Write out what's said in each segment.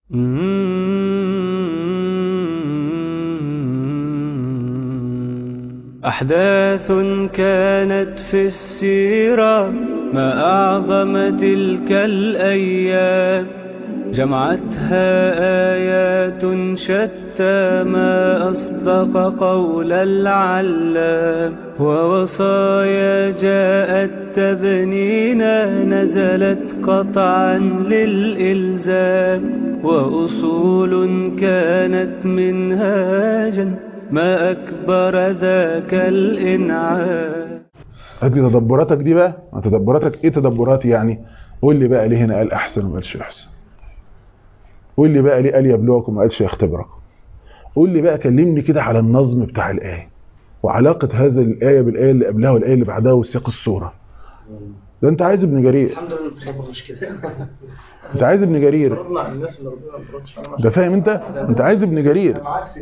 أحداث كانت في السيرة ما أعظم تلك الأيام جمعتها آيات شتى ما أصدق قول العلام ووصايا جاءت تبنينا نزلت قطعا للإلزام وأصول كانت منهاجا ما أكبر ذاك الإنعام ادي تدبراتك دي بقى تدبراتك ايه تدبراتي يعني قول لي بقى ليه هنا قال احسن وما قالش احسن قول لي بقى ليه قال يبلوكم وما قالش يختبركم قول لي بقى كلمني كده على النظم بتاع الايه وعلاقه هذه الايه بالايه اللي قبلها والايه اللي بعدها وسياق السوره ده انت عايز ابن جرير الحمد لله الخبر مش كده انت عايز ابن جرير ربنا على الناس اللي ربنا ما فرضش عليهم ده فاهم انت انت عايز ابن جرير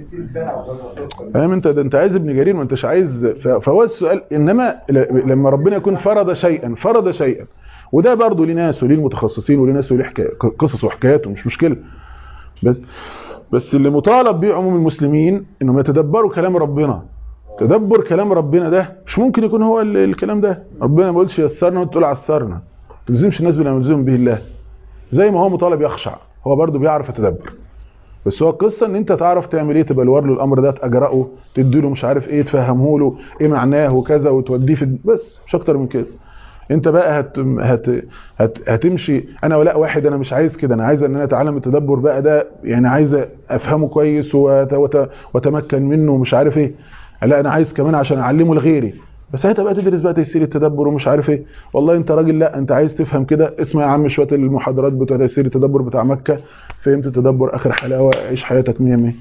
فاهم انت ده انت عايز ابن جرير ما انتش عايز ف- فهو السؤال انما ل- لما ربنا يكون فرض شيئا فرض شيئا وده برضه ليه ناس وليه المتخصصين وليه ناس وليه حكاية قصص وحكايات ومش مشكله بس بس اللي مطالب بيه عموم المسلمين انهم يتدبروا كلام ربنا تدبر كلام ربنا ده مش ممكن يكون هو ال- الكلام ده ربنا ما بيقولش يسرنا وانت تقول عسرنا ما تلزمش الناس بما يلزم به الله زي ما هو مطالب يخشع هو برضه بيعرف يتدبر بس هو القصه ان انت تعرف تعمل ايه تبلور له الامر ده تاجراه تدي له مش عارف ايه تفهمه له ايه معناه وكذا وتوديه في بس مش اكتر من كده انت بقى هت هت هت هتمشي انا ولا واحد انا مش عايز كده انا عايز ان انا اتعلم التدبر بقى ده يعني عايز افهمه كويس وت- وت- واتمكن منه ومش عارف ايه لا انا عايز كمان عشان اعلمه لغيري بس ساعتها بقى تدرس بقى تيسير التدبر ومش عارف ايه والله انت راجل لا انت عايز تفهم كده اسمع يا عم شويه المحاضرات بتوع تيسير التدبر بتاع مكه فهمت التدبر اخر حلاوه عيش حياتك 100 100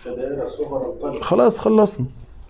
خلاص خلصنا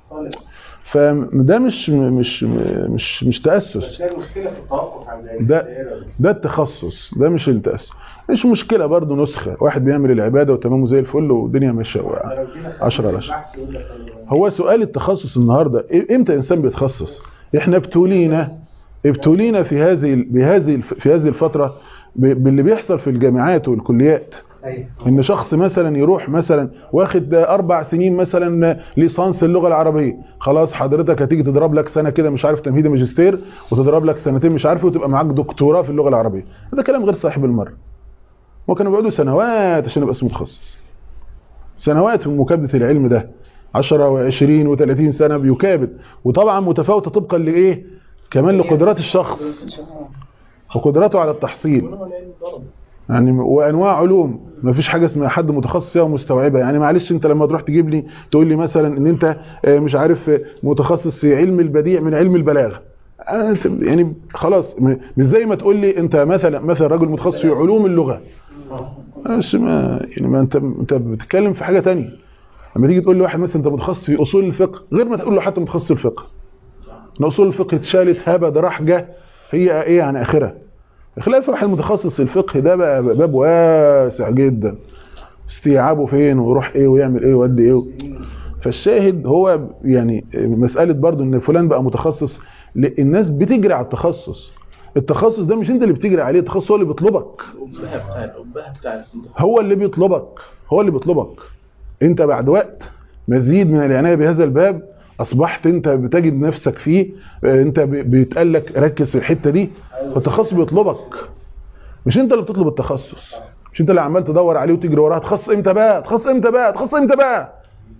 فده مش مش مش مش تاسس المشكله في التوقف عند ده ده التخصص ده مش التاسس مش مشكله برضه نسخه واحد بيعمل العباده وتمامه زي الفل والدنيا ماشيه 10 على 10 هو سؤال التخصص النهارده إيه- امتى انسان بيتخصص احنا ابتلينا ابتلينا في هذه بهذه الف- في هذه الفتره ب- باللي بيحصل في الجامعات والكليات ايوه ان شخص مثلا يروح مثلا واخد اربع سنين مثلا ليسانس اللغه العربيه خلاص حضرتك هتيجي تضرب لك سنه كده مش عارف تمهيدي ماجستير وتضرب لك سنتين مش عارف وتبقى معاك دكتوراه في اللغه العربيه هذا كلام غير صحيح بالمره وكانوا بيقعدوا سنوات عشان يبقى اسمه متخصص سنوات في مكابده العلم ده 10 و20 و30 سنه بيكابد وطبعا متفاوته طبقا لايه كمان لقدرات الشخص وقدراته على التحصيل يعني وانواع علوم ما فيش حاجه اسمها حد متخصص فيها ومستوعبها يعني معلش انت لما تروح تجيب لي تقول لي مثلا ان انت آه، مش عارف آه، متخصص في علم البديع من علم البلاغه آه، أنت يعني خلاص م- مش زي ما تقول لي انت مثلا مثلا راجل متخصص في علوم اللغه مش ما يعني ما انت انت بتتكلم في حاجه تانية لما تيجي تقول لواحد مثلا انت متخصص في اصول الفقه غير ما تقول له حتى متخصص في الفقه ان اصول الفقه اتشالت هبد رحجه هي ايه عن اخرها خلاف واحد متخصص في الفقه ده بقى باب واسع جدا استيعابه فين ويروح ايه ويعمل ايه ويودي ايه فالشاهد هو يعني مسألة برضو ان فلان بقى متخصص ل- الناس بتجري على التخصص التخصص ده مش انت اللي بتجري عليه التخصص هو اللي بيطلبك الأبهة بتاع الأبهة بتاع هو اللي بيطلبك هو اللي بيطلبك انت بعد وقت مزيد من العنايه بهذا الباب اصبحت انت بتجد نفسك فيه اه، انت ب- بيتقال لك ركز في الحته دي فالتخصص بيطلبك مش انت اللي بتطلب التخصص مش انت اللي عمال تدور عليه وتجري وراه تخصص امتى بقى تخصص امتى بقى تخصص امتى بقى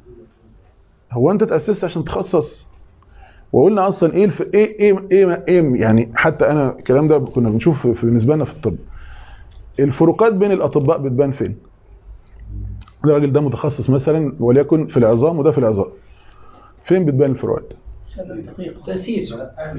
هو انت تاسست عشان تخصص وقلنا اصلا ايه الف... ايه ايه ايه, إيه يعني حتى انا الكلام ده كنا بنشوف في بالنسبه لنا في الطب الفروقات بين الاطباء بتبان فين الراجل ده متخصص مثلا وليكن في العظام وده في العظام فين بتبان الفروقات تأسيس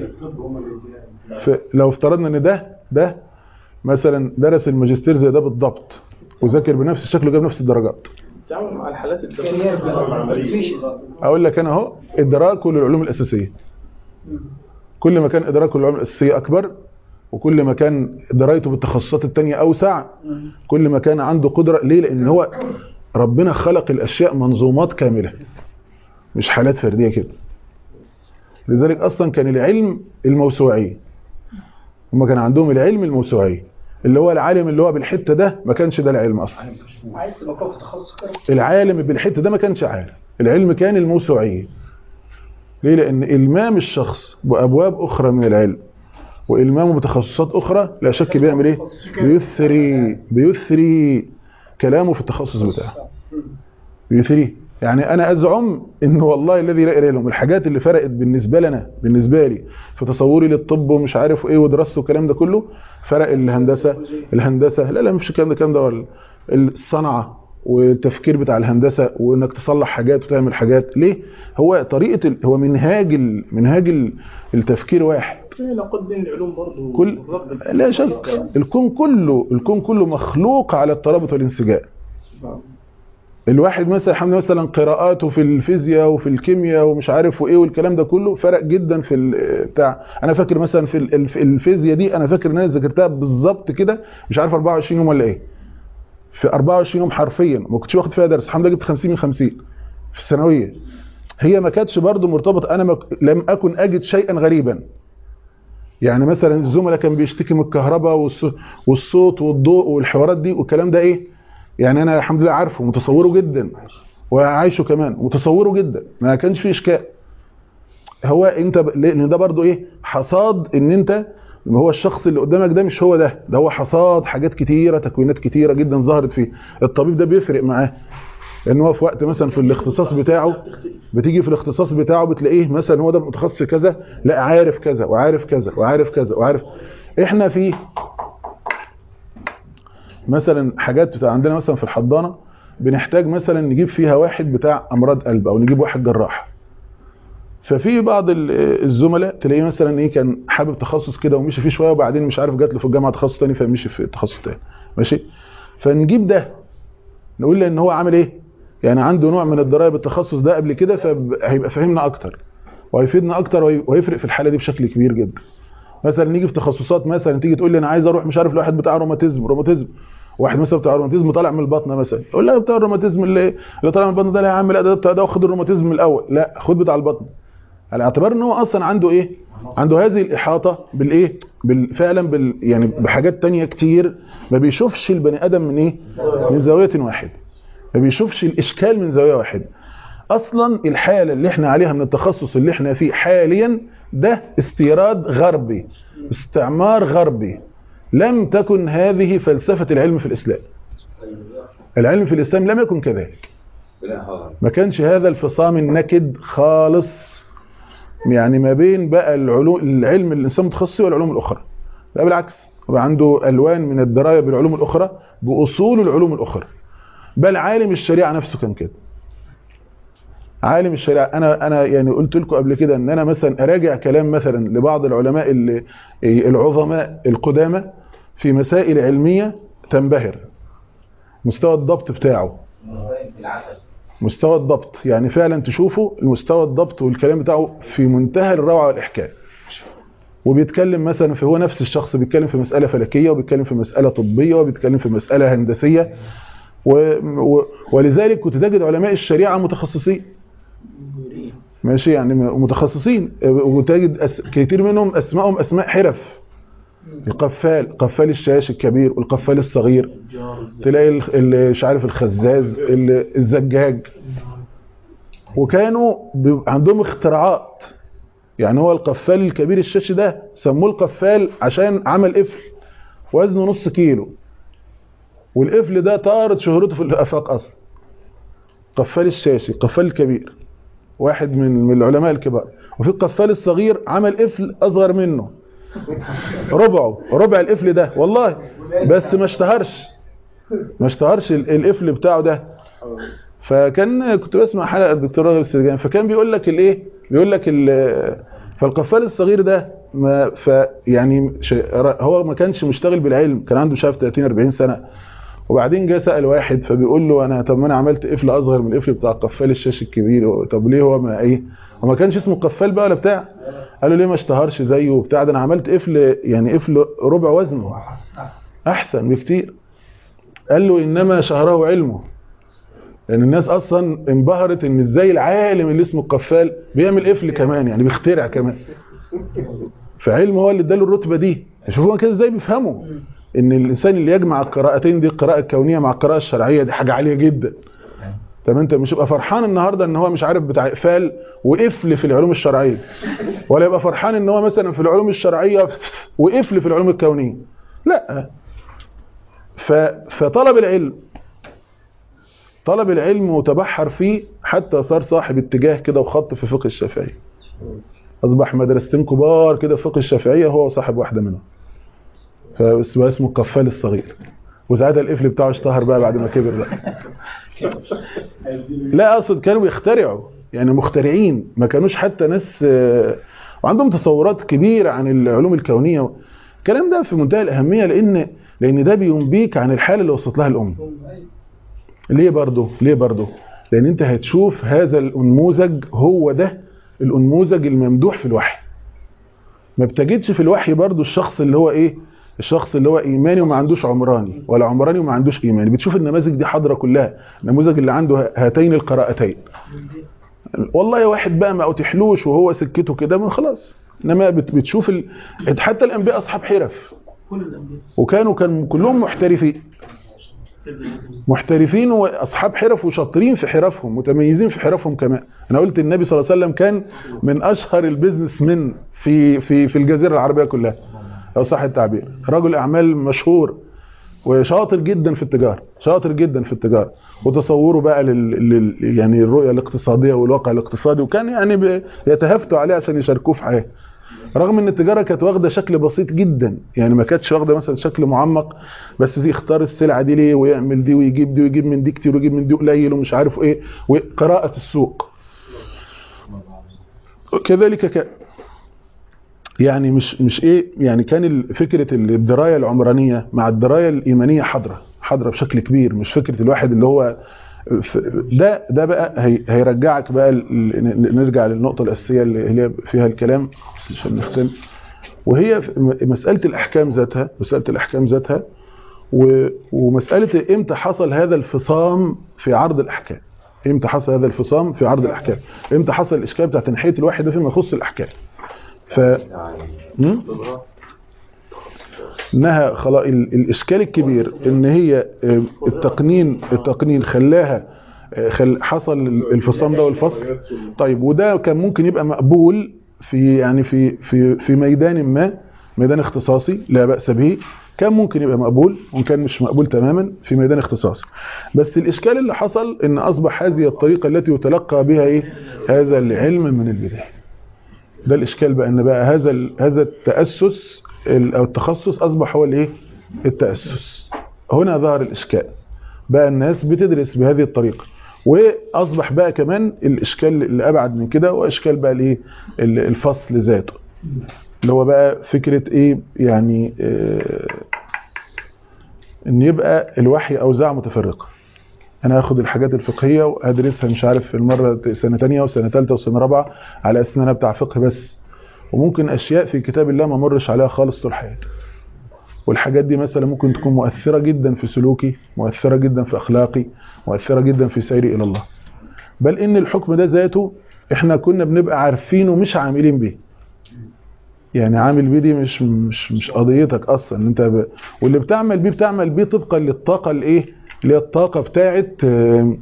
ف- لو افترضنا ان ده ده مثلا درس الماجستير زي ده بالضبط وذاكر بنفس الشكل وجاب نفس الدرجات التعامل مع الحالات الدقيقة اقول لك انا اهو ادراكه للعلوم الاساسيه كل ما كان ادراكه للعلوم الاساسيه اكبر وكل ما كان درايته بالتخصصات التانية اوسع كل ما كان عنده قدره ليه لان هو ربنا خلق الاشياء منظومات كامله مش حالات فرديه كده لذلك اصلا كان العلم الموسوعي هم كان عندهم العلم الموسوعي اللي هو العالم اللي هو بالحته ده ما كانش ده العلم اصلا عايز تبقى فوق تخصص كده العالم بالحته ده ما كانش عالم العلم كان الموسوعيه ليه لان المام الشخص بابواب اخرى من العلم والمامه بتخصصات اخرى لا شك بيعمل ايه بيثري بيثري كلامه في التخصص بتاعه بيثريه يعني انا ازعم ان والله الذي لا اله الا هو الحاجات اللي فرقت بالنسبه لنا بالنسبه لي في تصوري للطب ومش عارف ايه ودراسته والكلام ده كله فرق الهندسه الهندسه لا لا مش الكلام ده الكلام ده ولا الصنعه والتفكير بتاع الهندسه وانك تصلح حاجات وتعمل حاجات ليه هو طريقه ال- هو منهاج ال- منهاج ال- التفكير واحد في علاقات بين العلوم برضه كل لا شك الكون كله الكون كله مخلوق على الترابط والانسجام الواحد مثلا الحمد لله مثلا قراءاته في الفيزياء وفي الكيمياء ومش عارف وايه والكلام ده كله فرق جدا في ال- بتاع انا فاكر مثلا في ال- الف- الفيزياء دي انا فاكر ان انا ذاكرتها بالظبط كده مش عارف 24 يوم ولا ايه في 24 يوم حرفيا ما كنتش واخد فيها درس الحمد لله جبت 50 من 50 في الثانويه هي ما كانتش برضه مرتبطه انا ما ك- لم اكن اجد شيئا غريبا يعني مثلا الزملاء كان بيشتكي من الكهرباء والص- والصوت والضوء والحوارات دي والكلام ده ايه يعني انا الحمد لله عارفه متصوره جدا وعايشه كمان متصوره جدا ما كانش فيه اشكال هو انت ب... لان ده برضو ايه حصاد ان انت هو الشخص اللي قدامك ده مش هو ده ده هو حصاد حاجات كتيره تكوينات كتيره جدا ظهرت فيه الطبيب ده بيفرق معاه لان هو في وقت مثلا في الاختصاص بتاعه بتيجي في الاختصاص بتاعه بتلاقيه مثلا هو ده متخصص في كذا لا عارف كذا وعارف كذا وعارف كذا وعارف احنا في مثلا حاجات بتاع عندنا مثلا في الحضانه بنحتاج مثلا نجيب فيها واحد بتاع امراض قلب او نجيب واحد جراح ففي بعض ال- الزملاء تلاقيه مثلا ايه كان حابب تخصص كده ومشي فيه شويه وبعدين مش عارف جات له في الجامعه تخصص تاني فمشي في تخصص تاني ماشي فنجيب ده نقول له ان هو عامل ايه يعني عنده نوع من الدرايه بالتخصص ده قبل كده فهيبقى فاهمنا اكتر وهيفيدنا اكتر وهي- وهيفرق في الحاله دي بشكل كبير جدا مثلا نيجي في تخصصات مثلا تيجي تقول لي انا عايز اروح مش عارف لواحد بتاع روماتيزم روماتيزم واحد مثلا بتاع روماتيزم طالع من البطنه مثلا يقول لا بتاع الروماتيزم اللي اللي طالع من البطنه ده لا يا عم لا ده بتاع ده خد الروماتيزم من الاول لا خد بتاع البطن على اعتبار ان هو اصلا عنده ايه عنده هذه الاحاطه بالايه بال- فعلا بال يعني بحاجات تانية كتير ما بيشوفش البني ادم من ايه من زاويه واحده ما بيشوفش الاشكال من زاويه واحده اصلا الحاله اللي احنا عليها من التخصص اللي احنا فيه حاليا ده استيراد غربي استعمار غربي لم تكن هذه فلسفه العلم في الاسلام العلم في الاسلام لم يكن كذلك ما كانش هذا الفصام النكد خالص يعني ما بين بقى العلوم العلم اللي الانسان متخصص فيه والعلوم الاخرى لا بالعكس هو عنده الوان من الدرايه بالعلوم الاخرى باصول العلوم الاخرى بل عالم الشريعه نفسه كان كده عالم الشريعه انا انا يعني قلت لكم قبل كده ان انا مثلا اراجع كلام مثلا لبعض العلماء اللي العظماء القدامى في مسائل علميه تنبهر مستوى الضبط بتاعه مستوى الضبط يعني فعلا تشوفوا المستوى الضبط والكلام بتاعه في منتهى الروعه والاحكام وبيتكلم مثلا في هو نفس الشخص بيتكلم في مساله فلكيه وبيتكلم في مساله طبيه وبيتكلم في مساله هندسيه و... و... ولذلك كنت تجد علماء الشريعه متخصصين ماشي يعني متخصصين وتجد أس... كتير منهم اسمائهم اسماء حرف القفال قفال الشاش الكبير والقفال الصغير تلاقي ال- ال- مش عارف الخزاز ال- الزجاج وكانوا بيبقى عندهم اختراعات يعني هو القفال الكبير الشاش ده سموه القفال عشان عمل قفل وزنه نص كيلو والقفل ده طارت شهرته في الافاق اصلا قفال الشاشي القفال الكبير واحد من من العلماء الكبار وفي القفال الصغير عمل قفل اصغر منه ربعه ربع القفل ده والله بس ما اشتهرش ما اشتهرش ال- القفل بتاعه ده فكان كنت بسمع حلقه الدكتور راغب السرجاني فكان بيقول لك الايه بيقول لك ال- فالقفال الصغير ده ما ف يعني ش- هو ما كانش مشتغل بالعلم كان عنده مش عارف 30 40 سنه وبعدين جه سال واحد فبيقول له انا طب ما انا عملت قفل اصغر من القفل بتاع القفال الشاش الكبير طب ليه هو ما ايه هو ما كانش اسمه قفال بقى ولا بتاع قال له ليه ما اشتهرش زيه وبتاع ده انا عملت قفل يعني قفل ربع وزنه احسن بكتير قال له انما شهره علمه لان الناس اصلا انبهرت ان ازاي العالم اللي اسمه القفال بيعمل قفل كمان يعني بيخترع كمان فعلمه هو اللي اداله الرتبه دي شوفوا كده ازاي بيفهموا ان الانسان اللي يجمع القراءتين دي القراءه الكونيه مع القراءه الشرعيه دي حاجه عاليه جدا طب انت مش يبقى فرحان النهارده ان هو مش عارف بتاع اقفال وقفل في العلوم الشرعيه ولا يبقى فرحان ان هو مثلا في العلوم الشرعيه وقفل في العلوم الكونيه لا ف... فطلب العلم طلب العلم وتبحر فيه حتى صار صاحب اتجاه كده وخط في فقه الشافعي اصبح مدرستين كبار كده في فقه الشافعيه هو صاحب واحده منهم فاسمه اسمه القفال الصغير وساعتها القفل بتاعه اشتهر بقى بعد ما كبر بقى لا اقصد كانوا بيخترعوا يعني مخترعين ما كانوش حتى ناس آه، وعندهم تصورات كبيره عن العلوم الكونيه الكلام ده في منتهى الاهميه لان لان ده بينبيك عن الحاله اللي وصلت لها الامه ليه برضه ليه برضه لان انت هتشوف هذا الانموذج هو ده الانموذج الممدوح في الوحي ما بتجدش في الوحي برضه الشخص اللي هو ايه الشخص اللي هو ايماني وما عندوش عمراني ولا عمراني وما عندوش ايماني بتشوف النماذج دي حاضره كلها النموذج اللي عنده هاتين القراءتين والله واحد بقى ما اتيحلوش وهو سكته كده ما خلاص انما بت- بتشوف ال... حتى الانبياء اصحاب حرف كل الانبياء وكانوا كان كلهم محترفين محترفين واصحاب حرف وشاطرين في حرفهم متميزين في حرفهم كمان انا قلت النبي صلى الله عليه وسلم كان من اشهر البيزنس من في في في الجزيره العربيه كلها لو صح التعبير رجل اعمال مشهور وشاطر جدا في التجاره شاطر جدا في التجاره وتصوره بقى لل... لل... يعني الرؤيه الاقتصاديه والواقع الاقتصادي وكان يعني ب... يتهافتوا عليه عشان يشاركوه في حياه رغم ان التجاره كانت واخده شكل بسيط جدا يعني ما كانتش واخده مثلا شكل معمق بس زي يختار السلعه دي ليه ويعمل دي ويجيب دي ويجيب من دي كتير ويجيب من دي قليل ومش عارف ايه وقراءه السوق كذلك ك... يعني مش مش ايه يعني كان ال- فكره الدرايه العمرانيه مع الدرايه الايمانيه حاضره حاضره بشكل كبير مش فكره الواحد اللي هو ف- ده ده بقى هي هيرجعك بقى ل- ل- نرجع للنقطه الاساسيه اللي هي فيها الكلام عشان نختم وهي ف- م- مساله الاحكام ذاتها مساله الاحكام ذاتها و- ومساله امتى حصل هذا الفصام في عرض الاحكام امتى حصل هذا الفصام في عرض الاحكام امتى حصل الاشكال بتاع تنحيه الواحد ده فيما يخص الاحكام ف م? انها خلاص ال- الاشكال الكبير ان هي آه، التقنين التقنين خلاها آه، خل حصل الفصام ده والفصل طيب وده كان ممكن يبقى مقبول في يعني في في في ميدان ما ميدان اختصاصي لا باس به كان ممكن يبقى مقبول وان كان مش مقبول تماما في ميدان اختصاصي بس الاشكال اللي حصل ان اصبح هذه الطريقه التي يتلقى بها ايه هذا العلم من البدايه ده الاشكال بقى ان بقى هذا ال- هذا التاسس ال- او التخصص اصبح هو الايه التاسس هنا ظهر الاشكال بقى الناس بتدرس بهذه الطريقه واصبح بقى كمان الاشكال اللي ابعد من كده واشكال بقى الايه ال- الفصل ذاته اللي هو بقى فكره ايه يعني آه ان يبقى الوحي اوزاع متفرقه انا هاخد الحاجات الفقهيه وادرسها مش عارف في المره سنه ثانيه وسنه ثالثه وسنه رابعه على اساس ان انا بتاع فقه بس وممكن اشياء في كتاب الله ما مرش عليها خالص طول حياتي والحاجات دي مثلا ممكن تكون مؤثره جدا في سلوكي مؤثره جدا في اخلاقي مؤثره جدا في سيري الى الله بل ان الحكم ده ذاته احنا كنا بنبقى عارفينه مش عاملين بيه يعني عامل بيه دي مش مش مش قضيتك اصلا انت ب... واللي بتعمل بيه بتعمل بيه طبقا للطاقه الايه اللي هي الطاقه بتاعه آه،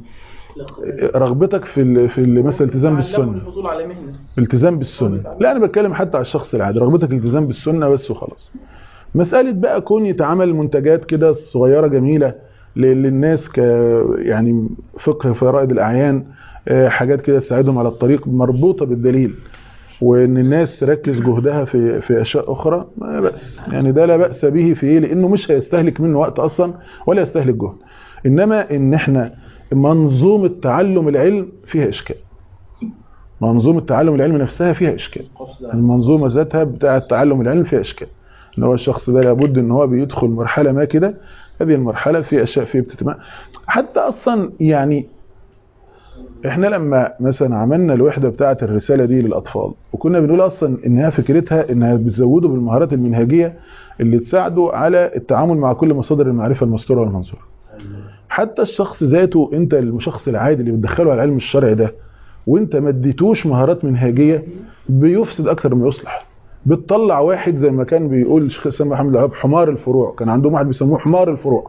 رغبتك في ال- في ال- مثلا التزام بالسنه الحصول على مهنه التزام بالسنه لا انا بتكلم حتى على الشخص العادي رغبتك الالتزام بالسنه بس وخلاص مساله بقى كون يتعمل منتجات كده صغيره جميله ل- للناس ك يعني فقه فرائض الاعيان آه، حاجات كده تساعدهم على الطريق مربوطه بالدليل وان الناس تركز جهدها في في اشياء اخرى ما بأس يعني ده لا باس به في ايه لانه مش هيستهلك منه وقت اصلا ولا يستهلك جهد انما ان احنا منظومه تعلم العلم فيها اشكال منظومه تعلم العلم نفسها فيها اشكال المنظومه ذاتها بتاعه تعلم العلم فيها اشكال ان هو الشخص ده لابد ان هو بيدخل مرحله ما كده هذه المرحله في اشياء فيه بتتم حتى اصلا يعني احنا لما مثلا عملنا الوحده بتاعه الرساله دي للاطفال وكنا بنقول اصلا انها فكرتها انها بتزوده بالمهارات المنهجيه اللي تساعده على التعامل مع كل مصادر المعرفه المستوره والمنظوره حتى الشخص ذاته انت الشخص العادي اللي بتدخله على العلم الشرعي ده وانت ما اديتوش مهارات منهجيه بيفسد اكتر ما يصلح بتطلع واحد زي ما كان بيقول الشيخ الاسلام محمد الوهاب حمار الفروع كان عندهم واحد بيسموه حمار الفروع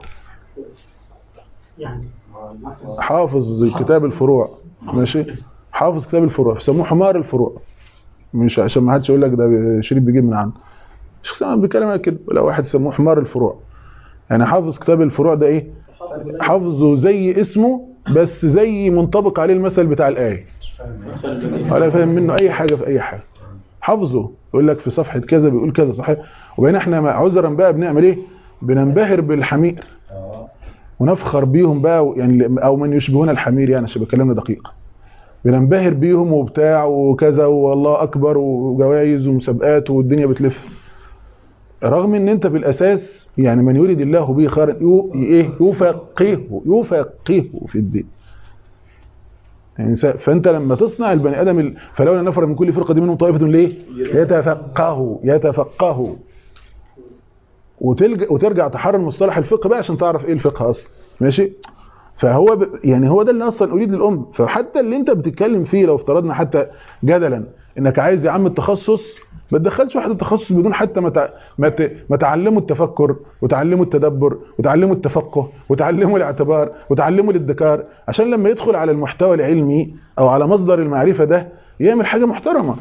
يعني حافظ كتاب الفروع ماشي حافظ كتاب الفروع بيسموه حمار الفروع مش عشان ما حدش يقول لك ده شريف بيجيب من عنده الشيخ سلمان بيتكلم عن كده ولا واحد يسموه حمار الفروع يعني حافظ كتاب الفروع ده ايه حافظه زي اسمه بس زي منطبق عليه المثل بتاع الايه ولا فاهم منه اي حاجه في اي حاجه حافظه يقول لك في صفحه كذا بيقول كذا صحيح وبين احنا مع- عذرا بقى بنعمل ايه بننبهر بالحمير ونفخر بيهم بقى يعني او من يشبهون الحمير يعني عشان بكلمنا دقيق بننبهر بيهم وبتاع وكذا والله اكبر وجوائز ومسابقات والدنيا بتلف رغم ان انت بالاساس يعني من يريد الله به خيرا يو- ايه يفقهه يفقهه في الدين يعني س- فانت لما تصنع البني ادم ال- فلولا نفر من كل فرقه دي منهم طائفه ليه يتفقهوا يتفقهوا وتلجأ وترجع تحرر مصطلح الفقه بقى عشان تعرف ايه الفقه اصلا ماشي فهو ب... يعني هو ده اللي اصلا اريد للام فحتى اللي انت بتتكلم فيه لو افترضنا حتى جدلا انك عايز يا عم التخصص ما تدخلش واحد التخصص بدون حتى ما تع... ما, ت... ما تعلمه التفكر وتعلمه التدبر وتعلمه التفقه وتعلمه الاعتبار وتعلمه الادكار عشان لما يدخل على المحتوى العلمي او على مصدر المعرفه ده يعمل حاجه محترمه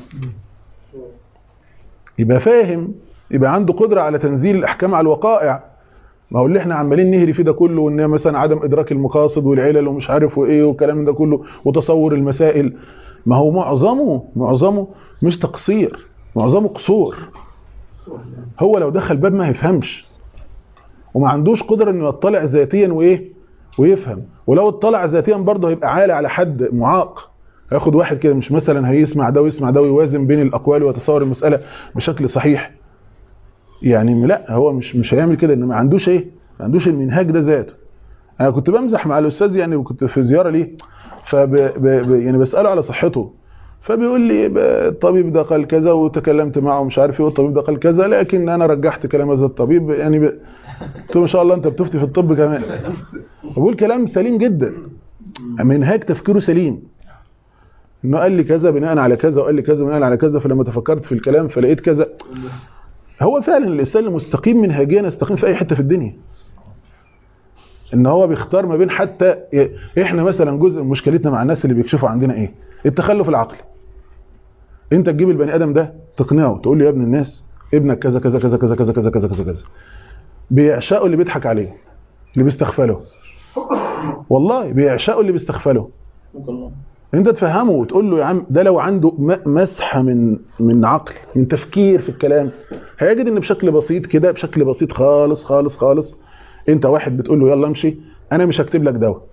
يبقى فاهم يبقى عنده قدره على تنزيل الاحكام على الوقائع ما هو اللي احنا عمالين نهري فيه ده كله وان مثلا عدم ادراك المقاصد والعلل ومش عارف وايه والكلام ده كله وتصور المسائل ما هو معظمه معظمه مش تقصير معظمه قصور هو لو دخل باب ما هيفهمش وما عندوش قدره انه يطلع ذاتيا وايه ويفهم ولو اطلع ذاتيا برضه هيبقى عالي على حد معاق هياخد واحد كده مش مثلا هيسمع ده ويسمع ده ويوازن بين الاقوال ويتصور المساله بشكل صحيح يعني لا هو مش مش هيعمل كده ان ما عندوش ايه ما عندوش المنهاج ده ذاته انا كنت بمزح مع الاستاذ يعني وكنت في زياره ليه فب ب ب يعني بساله على صحته فبيقول لي ب- الطبيب ده قال كذا وتكلمت معه مش عارف ايه والطبيب ده قال كذا لكن انا رجحت كلام هذا الطبيب يعني ب... قلت له ما شاء الله انت بتفتي في الطب كمان بقول كلام سليم جدا منهاج تفكيره سليم انه قال لي كذا بناء على كذا وقال لي كذا بناء على كذا فلما تفكرت في الكلام فلقيت كذا هو فعلا الانسان المستقيم منهجيا يستقيم في اي حته في الدنيا ان هو بيختار ما بين حتى احنا مثلا جزء من مشكلتنا مع الناس اللي بيكشفوا عندنا ايه التخلف العقلي انت تجيب البني ادم ده تقنعه تقول له يا ابن الناس ابنك كذا كذا كذا كذا كذا كذا كذا كذا كذا بيعشقوا اللي بيضحك عليه اللي بيستغفله والله بيعشقوا اللي بيستغفله انت تفهمه وتقول له يا عم ده لو عنده م- مسحه من من عقل من تفكير في الكلام هيجد ان بشكل بسيط كده بشكل بسيط خالص خالص خالص انت واحد بتقول له يلا امشي انا مش هكتب لك دواء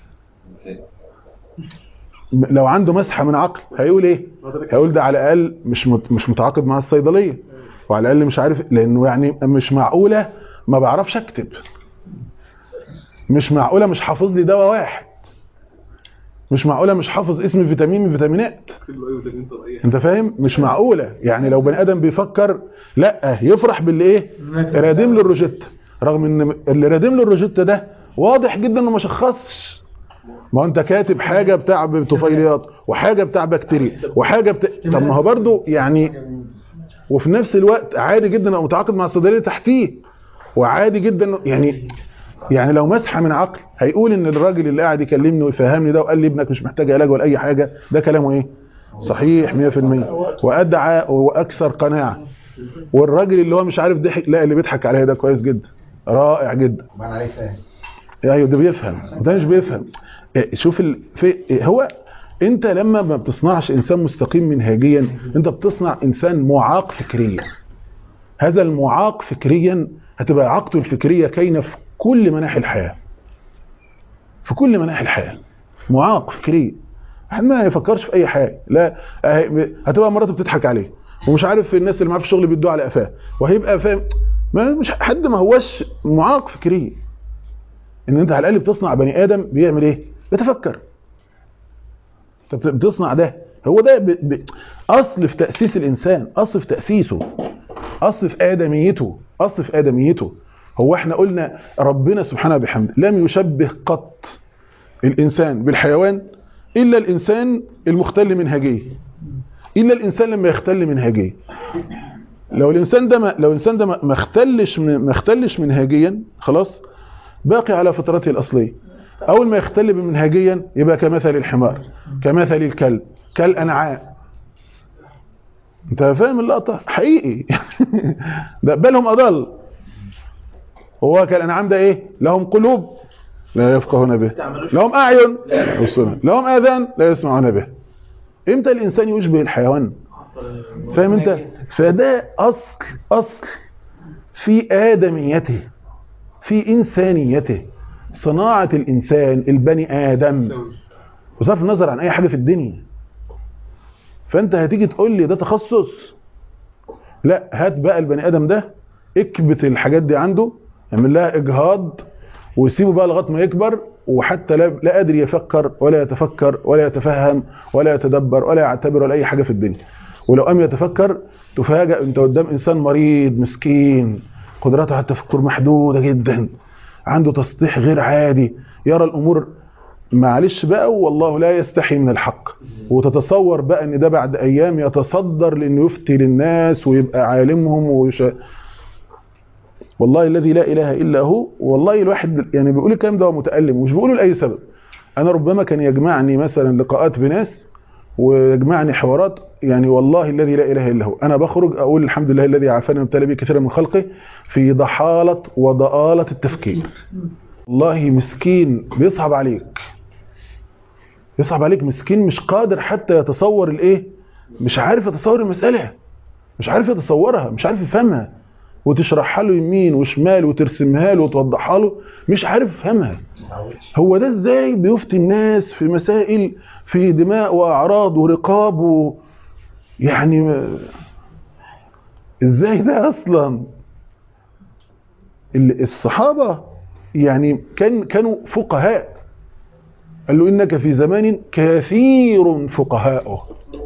لو عنده مسحه من عقل هيقول ايه هيقول ده على الاقل مش مت- مش متعاقد مع الصيدليه وعلى الاقل مش عارف لانه يعني مش معقوله ما بعرفش اكتب مش معقوله مش حافظ لي دواء واحد مش معقوله مش حافظ اسم فيتامين من فيتامينات انت فاهم مش معقوله يعني لو بني ادم بيفكر لا يفرح باللي ايه رادم له الروجيتا رغم ان اللي رادم له الروجيتا ده واضح جدا انه ما شخصش ما هو انت كاتب حاجه بتاع طفيليات وحاجه بتاع بكتيريا وحاجه بتاع طب ما هو برضو يعني وفي نفس الوقت عادي جدا ابقى متعاقد مع الصيدليه تحتيه وعادي جدا يعني يعني لو مسحه من عقل هيقول ان الراجل اللي قاعد يكلمني ويفهمني ده وقال لي ابنك مش محتاج علاج ولا اي حاجه ده كلامه ايه صحيح 100% وادعى واكثر قناعه والراجل اللي هو مش عارف ضحك لا اللي بيضحك عليا ده كويس جدا رائع جدا ما انا عليه فاهم ايوه ده بيفهم ده مش بيفهم إيه، شوف ال... في إيه، هو انت لما ما بتصنعش انسان مستقيم منهجيا انت بتصنع انسان معاق فكريا هذا المعاق فكريا هتبقى عقده الفكريه كاينه في كل مناحي الحياه في كل مناحي الحياه معاق فكريا واحد ما يفكرش في اي حاجه لا أهي- هتبقى مراته بتضحك عليه ومش عارف الناس اللي معاه في الشغل بيدوا على قفاه وهيبقى فاهم ما مش حد ما هوش معاق فكريا ان انت على الاقل بتصنع بني ادم بيعمل ايه بيتفكر انت بت- بتصنع ده هو ده ب... ب... اصل في تاسيس الانسان اصل في تاسيسه اصل في ادميته اصل في ادميته هو احنا قلنا ربنا سبحانه وبحمده لم يشبه قط الانسان بالحيوان الا الانسان المختل منهجيه الا الانسان لما يختل منهجيه لو الانسان ده ما لو الانسان ده ما ما اختلش من- ما اختلش منهجيا خلاص باقي على فطرته الاصليه اول ما يختل منهجيا يبقى كمثل الحمار كمثل الكلب كالانعام انت فاهم اللقطه حقيقي ده بل اضل هو كالانعام ده ايه لهم قلوب لا يفقهون به لهم اعين لا يبصرون لهم اذان لا يسمعون به امتى الانسان يشبه الحيوان فاهم انت فده اصل اصل في ادميته في انسانيته صناعه الانسان البني ادم بصرف النظر عن اي حاجه في الدنيا فانت هتيجي تقول لي ده تخصص لا هات بقى البني ادم ده اكبت الحاجات دي عنده اعمل لها اجهاض وسيبه بقى لغايه ما يكبر وحتى لا لا قادر يفكر ولا يتفكر ولا يتفهم ولا يتدبر ولا يعتبر ولا اي حاجه في الدنيا ولو قام يتفكر تفاجأ انت قدام انسان مريض مسكين قدراته على التفكر محدوده جدا عنده تسطيح غير عادي يرى الامور معلش بقى والله لا يستحي من الحق وتتصور بقى ان ده بعد ايام يتصدر لانه يفتي للناس ويبقى عالمهم ويش... والله الذي لا اله الا هو والله الواحد يعني بيقول الكلام ده هو متالم ومش بيقوله لاي سبب انا ربما كان يجمعني مثلا لقاءات بناس ويجمعني حوارات يعني والله الذي لا اله الا هو انا بخرج اقول الحمد لله الذي عافاني وابتلى بي كثيرا من خلقه في ضحاله وضآله التفكير والله مسكين بيصعب عليك يصعب عليك مسكين مش قادر حتى يتصور الايه مش عارف يتصور المساله مش عارف يتصورها مش عارف يفهمها وتشرحها له يمين وشمال وترسمها له وتوضحها له مش عارف يفهمها هو ده ازاي بيفتي الناس في مسائل في دماء واعراض ورقاب و يعني ما- ازاي ده اصلا ال- الصحابه يعني كان كانوا فقهاء قال له انك في زمان كثير فقهاؤه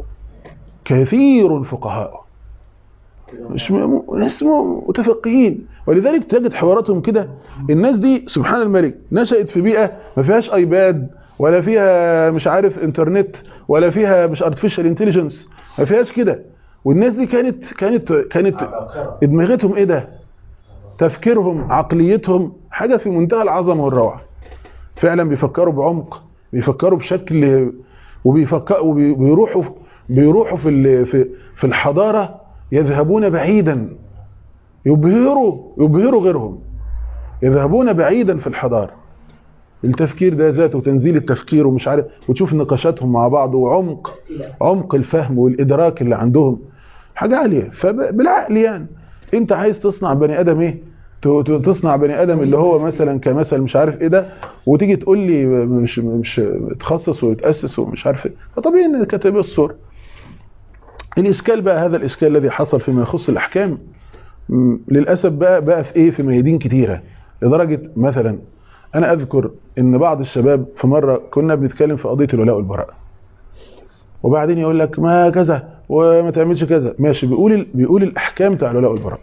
كثير فقهاؤه مش م- اسمه متفقهين ولذلك تجد حواراتهم كده الناس دي سبحان الملك نشأت في بيئة ما فيهاش ايباد ولا فيها مش عارف انترنت ولا فيها مش ارتفيشال انتليجنس ما فيهاش كده والناس دي كانت كانت كانت دماغتهم ايه ده تفكيرهم عقليتهم حاجة في منتهى العظمة والروعة فعلا بيفكروا بعمق بيفكروا بشكل وبيفكروا وبيروحوا بيروحوا في ال- في في الحضاره يذهبون بعيدا يبهروا يبهروا غيرهم يذهبون بعيدا في الحضاره التفكير ده ذاته وتنزيل التفكير ومش عارف وتشوف نقاشاتهم مع بعض وعمق عمق الفهم والادراك اللي عندهم حاجه عاليه فبالعقل يعني انت عايز تصنع بني ادم ايه ت- ت- تصنع بني ادم اللي هو مثلا كمثل مش عارف ايه ده وتيجي تقول لي مش مش تخصص ويتاسس ومش عارف ايه فطبيعي ان كاتب الصور الاشكال بقى هذا الاشكال الذي حصل فيما يخص الاحكام م، للاسف بقى بقى في ايه في ميادين كتيره لدرجه مثلا انا اذكر ان بعض الشباب في مره كنا بنتكلم في قضيه الولاء والبراء وبعدين يقول لك ما كذا وما تعملش كذا ماشي بيقول ال- بيقول الاحكام بتاع الولاء والبراء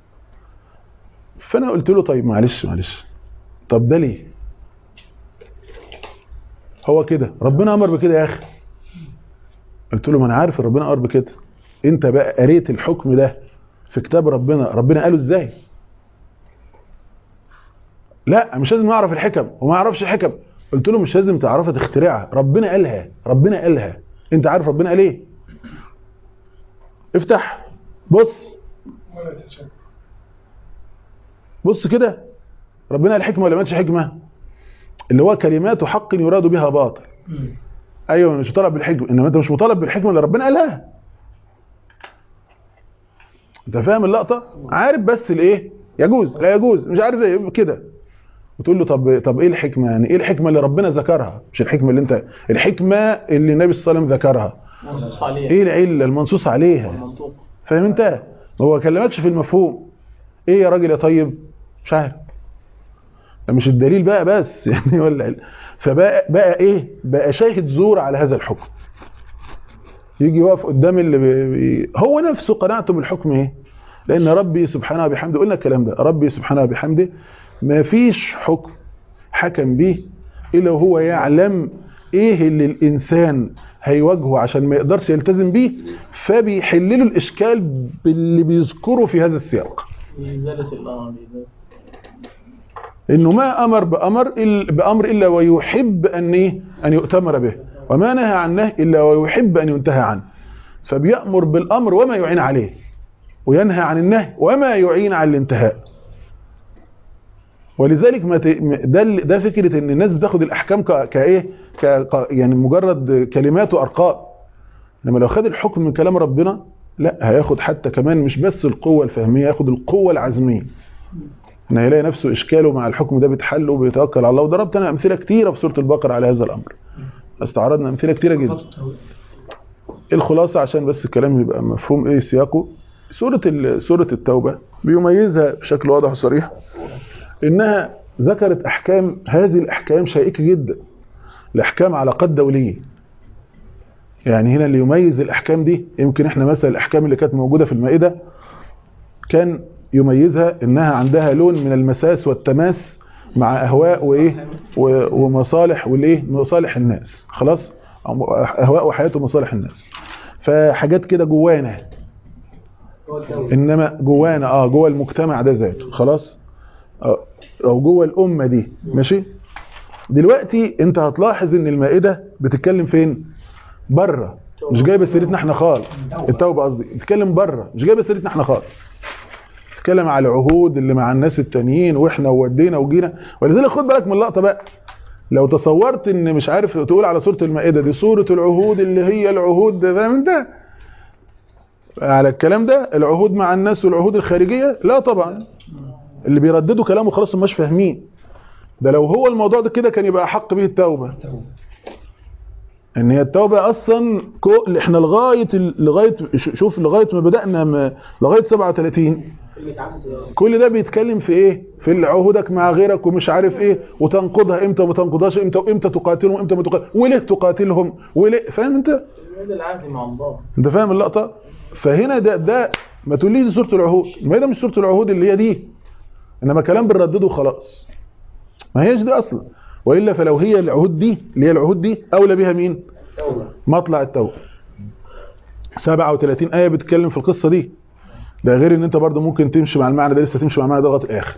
فانا قلت له طيب معلش معلش طب ده ليه هو كده ربنا امر بكده يا اخي قلت له ما انا عارف إن ربنا امر بكده انت بقى قريت الحكم ده في كتاب ربنا ربنا قاله ازاي لا مش لازم اعرف الحكم وما اعرفش الحكم قلت له مش لازم تعرفها تخترعها ربنا قالها ربنا قالها انت عارف ربنا قال ايه افتح بص بص كده ربنا قال حكمه ولا ما قالش حكمه اللي هو كلمات حق يراد بها باطل ايوه مش مطالب بالحكمه انما انت مش مطالب بالحكمه اللي ربنا قالها انت فاهم اللقطه عارف بس الايه يجوز لا يجوز مش عارف ايه كده وتقول له طب طب ايه الحكمه يعني ايه الحكمه اللي ربنا ذكرها مش الحكمه اللي انت الحكمه اللي النبي صلى الله عليه وسلم ذكرها منصوص عليه ايه العله المنصوص عليها المنطوق فاهم انت هو كلمكش في المفهوم ايه يا راجل يا طيب مش عارف ده مش الدليل بقى بس يعني ولا ال- فبقى بقى ايه بقى شاهد زور على هذا الحكم يجي يقف قدام اللي بي بي هو نفسه قناعته بالحكم ايه لان ربي سبحانه وبحمده قلنا الكلام ده ربي سبحانه وبحمده ما فيش حكم حكم به الا وهو يعلم ايه اللي الانسان هيواجهه عشان ما يقدرش يلتزم بيه فبيحللوا الاشكال باللي بيذكره في هذا السياق إزالة الأمر انه ما امر بامر إل- بامر الا ويحب ان ايه ان يؤتمر به وما نهى عن نهي الا ويحب ان ينتهى عنه فبيامر بالامر وما يعين عليه وينهى عن النهي وما يعين على الانتهاء ولذلك ما ت... م- ده ال- ده فكره ان الناس بتاخد الاحكام ك... كايه ك... ك... يعني مجرد كلمات وارقام انما لو خد الحكم من كلام ربنا لا هياخد حتى كمان مش بس القوه الفهميه ياخد القوه العزميه ان هيلاقي نفسه اشكاله مع الحكم ده بيتحل وبيتوكل على الله وضربت انا امثله كتيره في سوره البقره على هذا الامر استعرضنا امثله كتيره جدا الخلاصه عشان بس الكلام يبقى مفهوم ايه سياقه سوره ال- سوره التوبه بيميزها بشكل واضح وصريح انها ذكرت احكام هذه الاحكام شائكه جدا الاحكام علاقات دوليه يعني هنا اللي يميز الاحكام دي يمكن احنا مثلا الاحكام اللي كانت موجوده في المائده كان يميزها انها عندها لون من المساس والتماس مع اهواء وايه و- ومصالح والايه مصالح الناس خلاص اهواء وحياه ومصالح الناس فحاجات كده جوانا انما جوانا اه جوه المجتمع ده ذاته خلاص آه، او جوه الامه دي ماشي دلوقتي انت هتلاحظ ان المائده بتتكلم فين بره مش جايبه سيرتنا احنا خالص التوبه قصدي بتتكلم بره مش جايبه سيرتنا احنا خالص بتتكلم على العهود اللي مع الناس التانيين واحنا ودينا وجينا ولذلك خد بالك من اللقطه بقى لو تصورت ان مش عارف تقول على سوره المائده دي سوره العهود اللي هي العهود فاهم انت على الكلام ده العهود مع الناس والعهود الخارجيه لا طبعا اللي بيرددوا كلامه خلاص مش فاهمين ده لو هو الموضوع ده كده كان يبقى حق به التوبه ان هي التوبه اصلا كو احنا لغايه ال- لغايه ش- شوف لغايه ما بدانا م- لغايه 37 كل ده بيتكلم في ايه في عهودك مع غيرك ومش عارف ايه وتنقضها امتى وما تنقضهاش امتى وامتى تقاتلهم امتى ما تقاتلهم وليه تقاتلهم وليه فاهم انت هذا العهد مع الله انت فاهم اللقطه فهنا ده ده ما تقوليش دي سوره العهود ما هي ده مش سوره العهود اللي هي دي انما كلام بنردده خلاص ما هيش دي اصلا والا فلو هي العهود دي اللي هي العهود دي اولى بها مين مطلع التوبه 37 ايه بتتكلم في القصه دي ده غير ان انت برضه ممكن تمشي مع المعنى ده لسه تمشي مع المعنى ده لغايه الاخر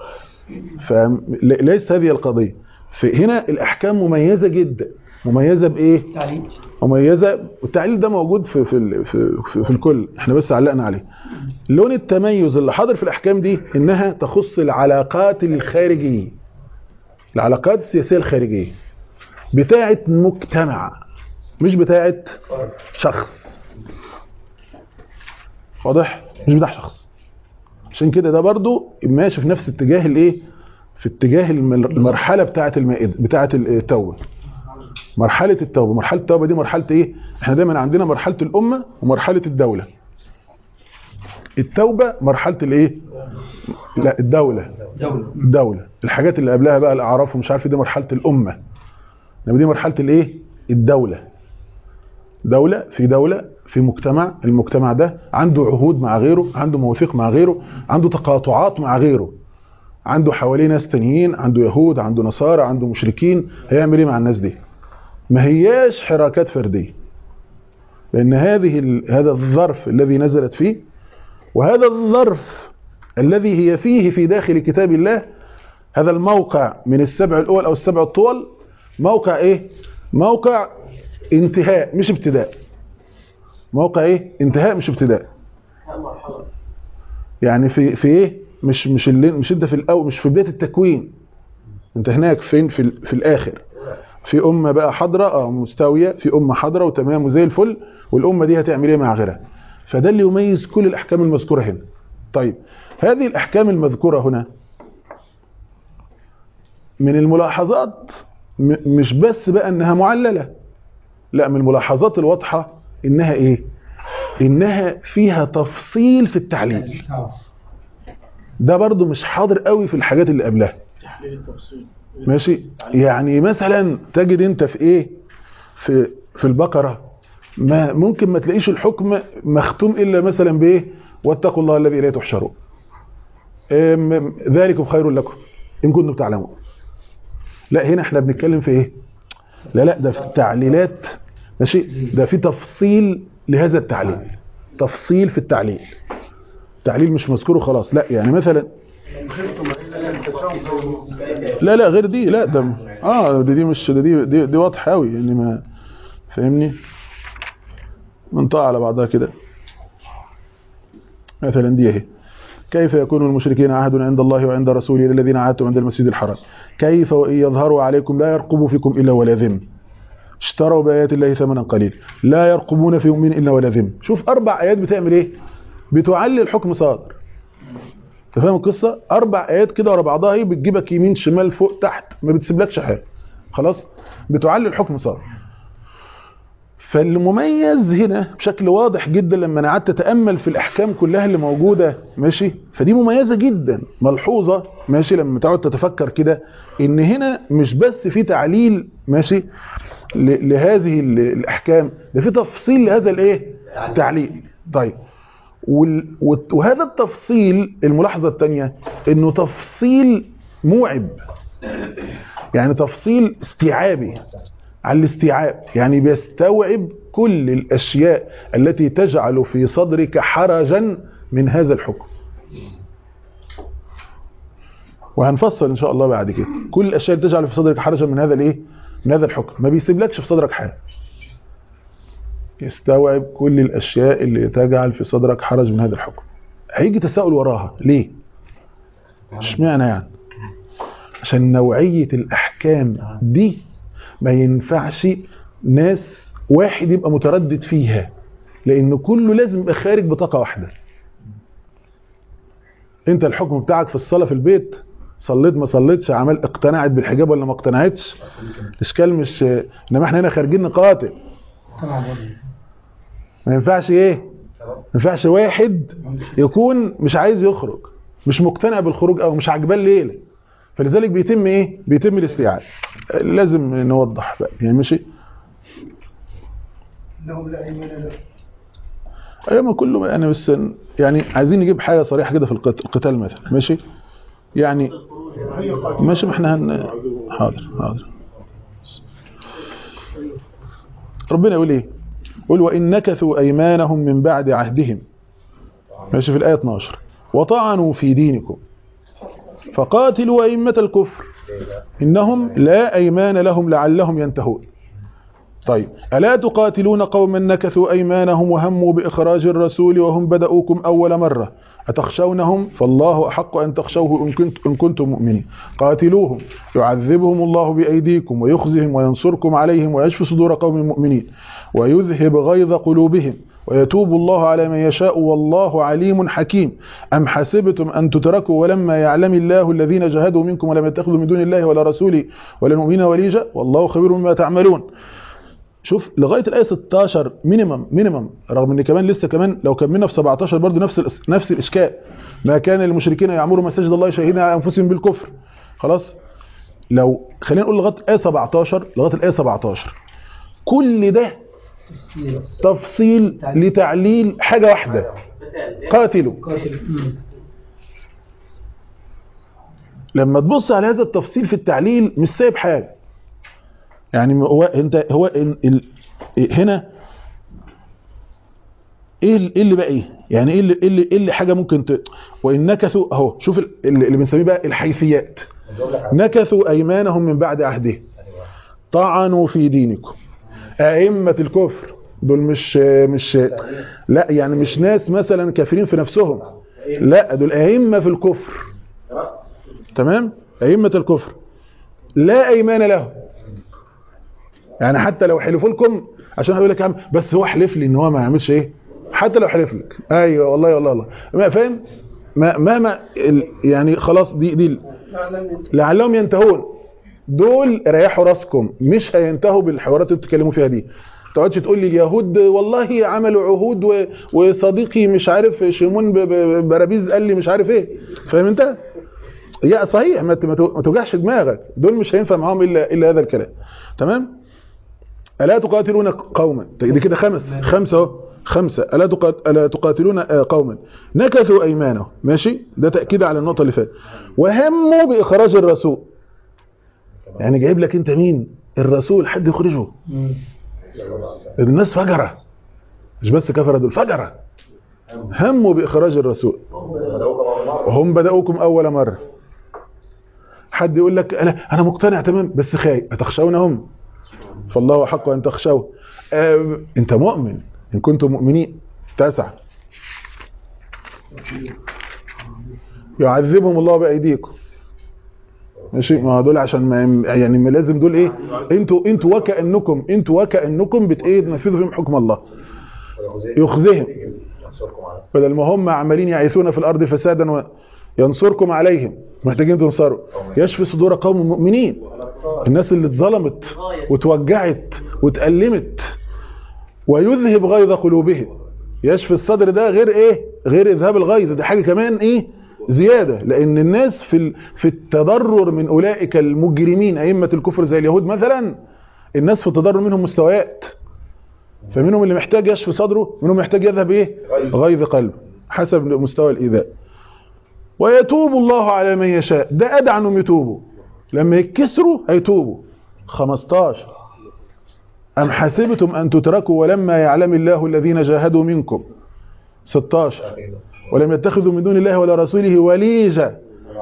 فليست هذه القضيه فهنا الاحكام مميزه جدا مميزه بايه تعليم مميزه والتعليل ده موجود في في ال- في, في, في الكل احنا بس علقنا عليه لون التميز اللي حاضر في الاحكام دي انها تخص العلاقات الخارجيه العلاقات السياسيه الخارجيه بتاعه مجتمع مش بتاعه شخص واضح مش بتاع شخص عشان كده ده برضو ماشي في نفس اتجاه الايه في اتجاه الم- المرحله بتاعه المائده بتاعه التوبه مرحله التوبه مرحله التوبه دي مرحله ايه احنا دايما عندنا مرحله الامه ومرحله الدوله التوبه مرحله الايه لا الدوله دولة الدوله الحاجات اللي قبلها بقى الاعراف ومش عارف إيه دي مرحله الامه انما دي مرحله الايه الدوله دولة في دولة في مجتمع المجتمع ده عنده عهود مع غيره عنده مواثيق مع غيره عنده تقاطعات مع غيره عنده حواليه ناس تانيين عنده يهود عنده نصارى عنده مشركين هيعمل ايه مع الناس دي ما هياش حراكات فردية لأن هذه ال- هذا الظرف الذي نزلت فيه وهذا الظرف الذي هي فيه في داخل كتاب الله هذا الموقع من السبع الأول أو السبع الطول موقع إيه؟ موقع انتهاء مش ابتداء موقع إيه؟ انتهاء مش ابتداء مرحلة يعني في في ايه مش مش اللي مش انت في الاول مش في بدايه التكوين انت هناك فين في ال- في الاخر في امه بقى حاضره اه مستويه في امه حاضره وتمام وزي الفل والامه دي هتعمل ايه مع غيرها فده اللي يميز كل الاحكام المذكوره هنا طيب هذه الاحكام المذكوره هنا من الملاحظات م- مش بس بقى انها معلله لا من الملاحظات الواضحه انها ايه انها فيها تفصيل في التعليل ده برضو مش حاضر قوي في الحاجات اللي قبلها تحليل التفصيل ماشي يعني مثلا تجد انت في ايه في في البقره ما ممكن ما تلاقيش الحكم مختوم الا مثلا بايه واتقوا الله الذي اليه تحشرون أم- ذلكم خير لكم ان كنتم تعلمون لا هنا احنا بنتكلم في ايه لا لا ده في التعليلات ماشي ده في تفصيل لهذا التعليل تفصيل في التعليل التعليل مش مذكور خلاص لا يعني مثلا لا لا غير دي لا ده اه دي, دي مش ده دي دي, دي واضحه قوي يعني ما فاهمني منطقه على بعضها كده مثلا دي اهي كيف يكون المشركين عهد عند الله وعند رسوله للذين عاهدتم عند المسجد الحرام كيف وإن يظهروا عليكم لا يرقبوا فيكم إلا ولا ذم اشتروا بآيات الله ثمنا قليلا لا يرقبون في مؤمن إلا ولا ذم شوف أربع آيات بتعمل إيه بتعلي الحكم صادر تفهم القصة أربع آيات كده ورا بعضها هي بتجيبك يمين شمال فوق تحت ما بتسيبلكش حاجة خلاص بتعلي الحكم صادر فالمميز هنا بشكل واضح جدا لما انا قعدت اتامل في الاحكام كلها اللي موجوده ماشي فدي مميزه جدا ملحوظه ماشي لما تقعد تتفكر كده ان هنا مش بس في تعليل ماشي ل- لهذه ال- الاحكام ده في تفصيل لهذا الايه التعليل طيب وال- وت- وهذا التفصيل الملاحظه الثانيه انه تفصيل موعب يعني تفصيل استيعابي على الاستيعاب يعني بيستوعب كل الأشياء التي تجعل في صدرك حرجا من هذا الحكم وهنفصل إن شاء الله بعد كده كل الأشياء اللي تجعل في صدرك حرجا من هذا الإيه؟ من هذا الحكم ما بيسيبلكش في صدرك حاجة يستوعب كل الأشياء اللي تجعل في صدرك حرج من هذا الحكم هيجي تساؤل وراها ليه؟ اشمعنى يعني؟ عشان نوعية الأحكام دي ما ينفعش ناس واحد يبقى متردد فيها لان كله لازم يبقى خارج بطاقه واحده انت الحكم بتاعك في الصلاه في البيت صليت ما صليتش عمل اقتنعت بالحجاب ولا ما اقتنعتش الاشكال مش انما احنا هنا خارجين نقاتل ما ينفعش ايه ما ينفعش واحد يكون مش عايز يخرج مش مقتنع بالخروج او مش عاجباه الليله فلذلك بيتم ايه بيتم الاستيعاب لازم نوضح بقى يعني ماشي لهم لا ايمان له ايوه ما كله يعني بس يعني عايزين نجيب حاجه صريحه كده في القت- القتال مثلا ماشي يعني ماشي ما احنا هن حاضر حاضر ربنا يقول ايه يقول وان نكثوا ايمانهم من بعد عهدهم ماشي في الايه 12 وطعنوا في دينكم فقاتلوا ائمه الكفر انهم لا ايمان لهم لعلهم ينتهون طيب ألا تقاتلون قوما نكثوا أيمانهم وهموا بإخراج الرسول وهم بدأوكم أول مرة أتخشونهم فالله أحق أن تخشوه إن, كنت إن كنتم مؤمنين قاتلوهم يعذبهم الله بأيديكم ويخزهم وينصركم عليهم ويشفي صدور قوم مؤمنين ويذهب غيظ قلوبهم ويتوب الله على من يشاء والله عليم حكيم أم حسبتم أن تتركوا ولما يعلم الله الذين جاهدوا منكم ولم يتخذوا من دون الله ولا رسوله ولا المؤمنين وليجا والله خبير بما تعملون شوف لغايه الايه 16 مينيمم مينيمم رغم ان كمان لسه كمان لو كملنا في 17 برضه نفس الإس- نفس الاشكال ما كان للمشركين يعمروا مساجد الله شاهدين على انفسهم بالكفر خلاص لو خلينا نقول لغايه الايه 17 لغايه الايه 17 كل ده تفصيل لتعليل حاجه واحده قاتلوا قاتل لما تبص على هذا التفصيل في التعليل مش سايب حاجه يعني هو انت هو ال ال هنا ايه ال- إيه اللي بقى ايه يعني ايه اللي ايه اللي, إيه اللي حاجه ممكن ت... وان نكثوا اهو شوف ال- اللي اللي بنسميه بقى الحيثيات نكثوا ايمانهم من بعد عهدهم طعنوا في دينكم ائمه الكفر دول مش مش لا يعني مش ناس مثلا كافرين في نفسهم لا دول ائمه في الكفر تمام ائمه الكفر لا ايمان لهم يعني حتى لو حلفوا لكم عشان هيقول لك يا عم بس هو حلف لي ان هو ما يعملش ايه حتى لو حلف لك ايوه والله والله والله ما فاهم ما مهما ال- يعني خلاص دي دي لعلهم ينتهون دول ريحوا راسكم مش هينتهوا بالحوارات اللي بتتكلموا فيها دي ما تقعدش تقول لي اليهود والله عملوا عهود و- وصديقي مش عارف شيمون ب- ب- برابيز قال لي مش عارف ايه فاهم انت يا صحيح ما ت- ما تو- ما توجعش دماغك دول مش هينفع معاهم الا الا هذا الكلام تمام الا تقاتلون قوما دي كده خمس خمسه اهو خمسه الا تقات- الا تقاتلون آه، قوما نكثوا ايمانهم ماشي ده تاكيد على النقطه اللي فاتت وهموا باخراج الرسول يعني جايب لك انت مين الرسول حد يخرجه الناس فجرة مش بس كفرة دول فجرة هموا بإخراج الرسول وهم بدأوكم أول مرة حد يقول لك أنا, أنا مقتنع تمام بس خايف أتخشونهم فالله حق أن تخشوه آه أنت مؤمن إن كنتم مؤمنين تسع يعذبهم الله بأيديكم ماشي ما دول عشان ما يعني ما لازم دول ايه انتوا انتوا وكانكم انتوا وكانكم بت ايه تنفذوا فيهم حكم الله يخزهم بدل ما هم عمالين يعيثون في الارض فسادا وينصركم عليهم محتاجين تنصروا يشفي صدور قوم مؤمنين الناس اللي اتظلمت وتوجعت واتألمت ويذهب غيظ قلوبهم يشفي الصدر ده غير ايه غير اذهاب الغيظ ده حاجه كمان ايه زيادة لأن الناس في في التضرر من أولئك المجرمين أئمة الكفر زي اليهود مثلا الناس في التضرر منهم مستويات فمنهم اللي محتاج يشفي صدره منهم محتاج يذهب إيه غيظ قلبه حسب مستوى الإيذاء ويتوب الله على من يشاء ده أدعى أنهم يتوبوا لما يتكسروا هيتوبوا 15 أم حسبتم أن تتركوا ولما يعلم الله الذين جاهدوا منكم 16 ولم يتخذوا من دون الله ولا رسوله وليجة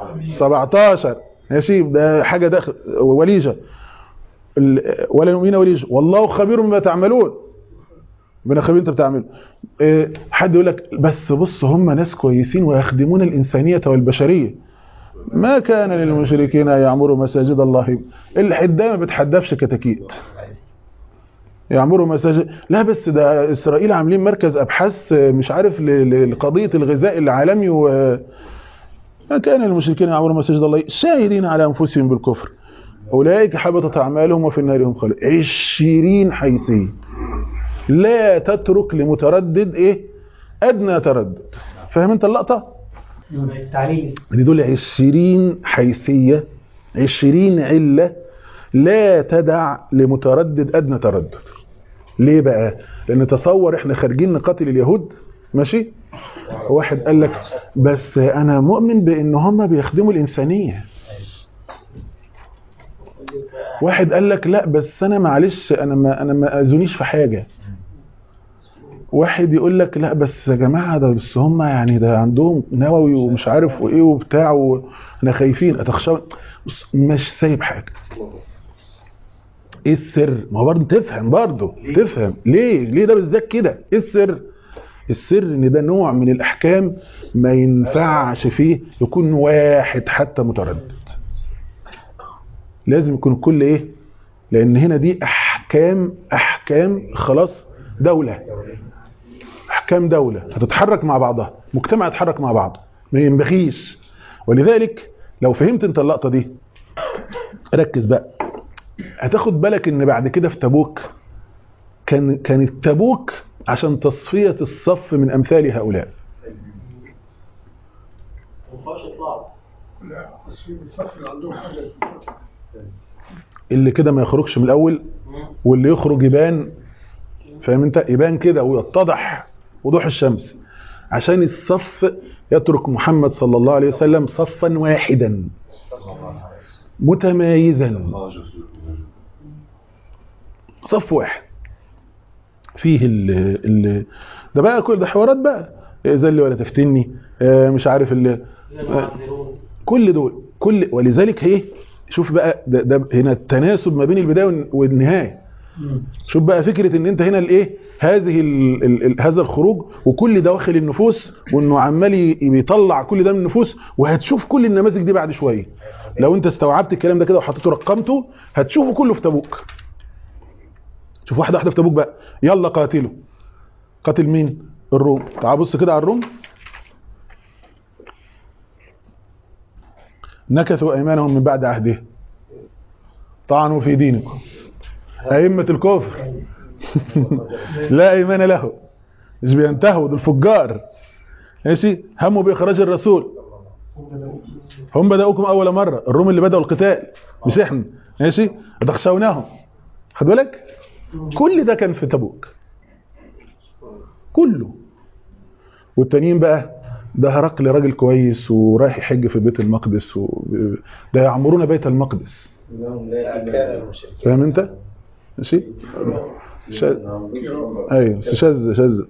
17 ماشي ده حاجة داخل وليجة ولا نؤمن وليجة والله خبير بما تعملون ربنا خبير انت بتعمله حد يقول لك بس بص هم ناس كويسين ويخدمون الإنسانية والبشرية ما كان للمشركين يعمروا مساجد الله الحدامة ما بتحدفش كتاكيت يعمروا مساجد لا بس ده إسرائيل عاملين مركز أبحاث مش عارف لقضية الغذاء العالمي و ما كان المشركين يعمروا مساجد الله شاهدين على أنفسهم بالكفر أولئك حبطت أعمالهم وفي النار هم خالد عشرين حيثية لا تترك لمتردد إيه أدنى تردد فاهم أنت اللقطة تعليل دي دول عشرين حيثية عشرين علة لا تدع لمتردد أدنى تردد ليه بقى لان تصور احنا خارجين نقاتل اليهود ماشي واحد قال لك بس انا مؤمن بان هم بيخدموا الانسانيه واحد قال لك لا بس انا معلش انا ما انا ما اذونيش في حاجه واحد يقول لك لا بس يا جماعه ده بس هم يعني ده عندهم نووي ومش عارف وايه وبتاع وانا خايفين اتخشون بص مش سايب حاجه ايه السر ما هو برضه تفهم برضه تفهم ليه ليه ده بالذات كده ايه السر السر ان ده نوع من الاحكام ما ينفعش فيه يكون واحد حتى متردد لازم يكون كل ايه لان هنا دي احكام احكام خلاص دولة احكام دولة هتتحرك مع بعضها مجتمع يتحرك مع بعضه ما ينبغيش ولذلك لو فهمت انت اللقطة دي ركز بقى هتاخد بالك ان بعد كده في تبوك كان كانت تبوك عشان تصفية الصف من امثال هؤلاء اللي كده ما يخرجش من الاول واللي يخرج يبان فاهم انت يبان كده ويتضح وضوح الشمس عشان الصف يترك محمد صلى الله عليه وسلم صفا واحدا متمايزا صف واحد فيه ال ال ده بقى كل ده حوارات بقى ذل ولا تفتني آه مش عارف ال آه كل دول كل ولذلك ايه شوف بقى ده, ده هنا التناسب ما بين البدايه والنهايه شوف بقى فكره ان انت هنا الايه هذه ال ال ال هذا الخروج وكل ده واخل النفوس وانه عمال بيطلع كل ده من النفوس وهتشوف كل النماذج دي بعد شويه لو انت استوعبت الكلام ده كده وحطيته رقمته هتشوفه كله في تبوك شوف واحده واحده في تبوك بقى يلا قاتلوا قاتل مين الروم تعال بص كده على الروم نكثوا ايمانهم من بعد عهده طعنوا في دينكم ائمه الكفر لا ايمان له مش بينتهوا دول فجار ماشي هموا باخراج الرسول هم بدأوكم اول مره الروم اللي بدأوا القتال مش احنا ماشي تخشوناهم خد بالك كل ده كان في تبوك كله والتانيين بقى ده هرقل راجل كويس ورايح يحج في بيت المقدس و... ده يعمرون بيت المقدس فاهم انت ماشي شاذ ايوه بس شاذ شاذ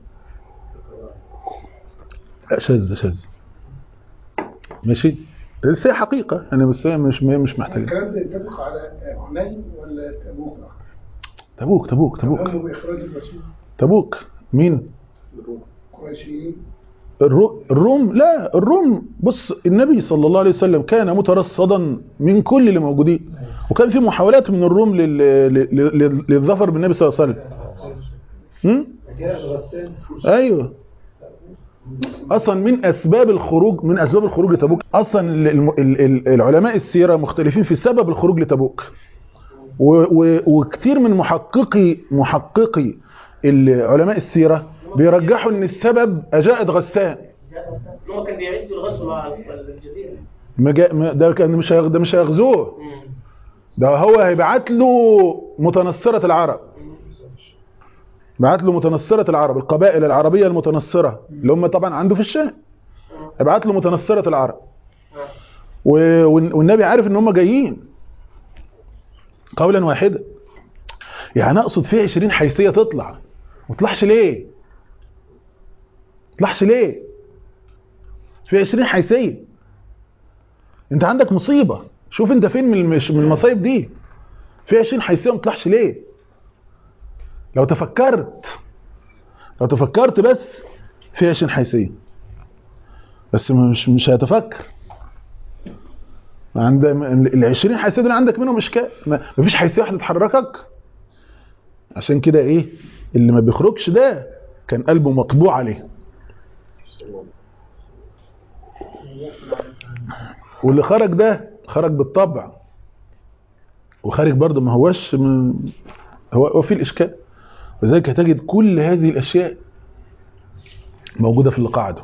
لا شاذ شاذ ماشي بس هي حقيقة أنا بس هي مش مش محتاج الكلام ده ينطبق على حنين ولا تبوك تبوك تبوك تبوك هموا بإخراج الرسول تبوك مين قريشيين الرو- الروم لا الروم بص النبي صلى الله عليه وسلم كان مترصدا من كل اللي موجودين وكان في محاولات من الروم لل... لل... لل... للظفر بالنبي صلى الله عليه وسلم هم؟ ايوه اصلا من اسباب الخروج من اسباب الخروج لتبوك اصلا ال- الم- ال- ال- العلماء السيره مختلفين في سبب الخروج لتبوك و... و... وكتير من محققي محققي ال- علماء السيره بيرجحوا ان السبب اجاءت غسان هو كان بيعد الغزو على الجزيرة ما جا- ما- ده كان مش هيغ- ده مش هيغزوه ده هو هيبعت له متنصرة العرب بعت له متنصرة العرب القبائل العربية المتنصرة اللي هم طبعا عنده في الشام هيبعت له متنصرة العرب و- والن- والنبي عارف ان هم جايين قولا واحدا يعني اقصد في 20 حيثية تطلع ما تطلعش ليه ما تطلعش ليه في 20 حيثية انت عندك مصيبة شوف انت فين من المش- من المصايب دي في 20 حيثية ما تطلعش ليه لو تفكرت لو تفكرت بس في 20 حيثية بس مش مش هتفكر عند ال 20 حيثية دول عندك منهم اشكال ما مفيش حيثية واحدة تحركك عشان كده ايه اللي ما بيخرجش ده كان قلبه مطبوع عليه واللي خرج ده خرج بالطبع وخارج برضه ما هوش من هو هو في الاشكال وذلك هتجد كل هذه الاشياء موجوده في اللي قعده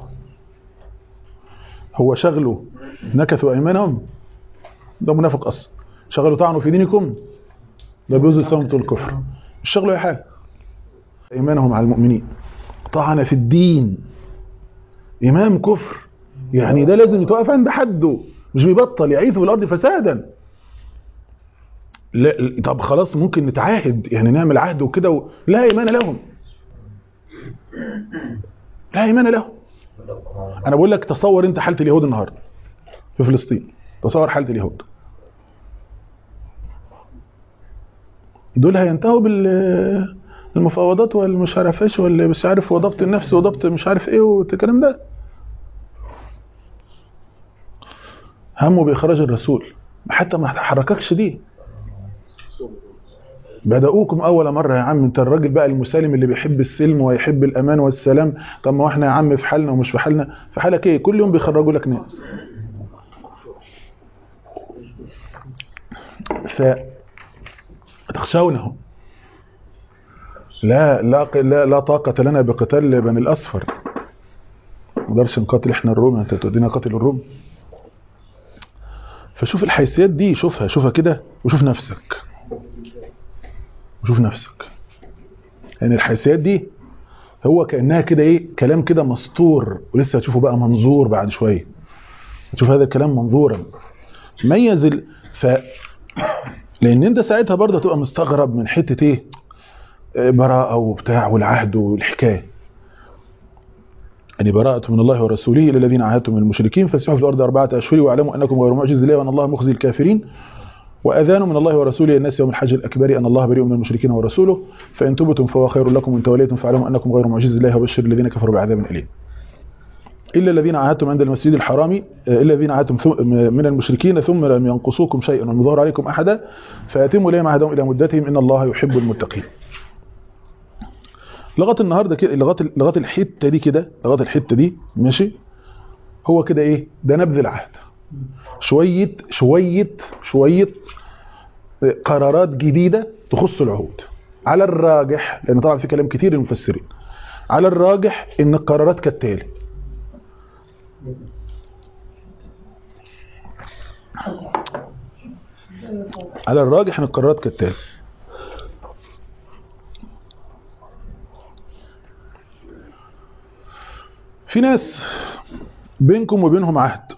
هو شغله نكثوا ايمانهم ده منافق اصلا شغلوا طعنوا في دينكم ده بيوزن صمت الكفر مش شغله اي حاجه ايمانهم على المؤمنين طعن في الدين امام كفر يعني ده لازم يتوقف عند حده مش بيبطل يعيث في الارض فسادا لا طب خلاص ممكن نتعاهد يعني نعمل عهد وكده و... لا ايمان لهم لا ايمان لهم انا بقول لك تصور انت حاله اليهود النهارده في فلسطين تصور حاله اليهود دول هينتهوا بال المفاوضات والمش عارف ايش واللي مش عارف وضبط النفس وضبط مش عارف ايه والكلام ده همه باخراج الرسول حتى ما حرككش دي بدأوكم أول مرة يا عم أنت الراجل بقى المسالم اللي بيحب السلم ويحب الأمان والسلام طب ما احنا يا عم في حالنا ومش في حالنا في حالك إيه كل يوم بيخرجوا لك ناس ف تخشونهم لا لا لا لا طاقة لنا بقتال بني الأصفر ما نقدرش نقاتل احنا الروم انت تودينا قاتل الروم فشوف الحيثيات دي شوفها شوفها كده وشوف نفسك وشوف نفسك يعني الحيثيات دي هو كأنها كده ايه كلام كده مسطور ولسه هتشوفه بقى منظور بعد شوية تشوف هذا الكلام منظورا ميز ال... ف لان انت ساعتها برضه هتبقى مستغرب من حتة ايه براءة وبتاع والعهد والحكاية يعني براءة من الله ورسوله إلى الذين عاهدتم من المشركين فاسيحوا في الأرض أربعة أشهر واعلموا أنكم غير معجز الله وأن الله مخزي الكافرين وأذان من الله ورسوله الناس يوم الحج الأكبر أن الله بريء من المشركين ورسوله فإن تبتم فهو خير لكم وإن توليتم فاعلموا أنكم غير معجز الله وبشر الذين كفروا بعذاب أليم إلا الذين عاهدتم عند المسجد الحرام إلا الذين عاهدتم من المشركين ثم لم ينقصوكم شيئا ولم يظهر عليكم أحدا فأتموا إليهم عهدهم إلى مدتهم إن الله يحب المتقين لغايه النهارده كده لغايه لغايه الحته دي كده لغايه الحته دي ماشي هو كده ايه ده نبذ العهد شويه شويه شويه قرارات جديده تخص العهود على الراجح لان طبعا في كلام كتير للمفسرين على الراجح ان القرارات كالتالي على الراجح ان القرارات كالتالي في ناس بينكم وبينهم عهد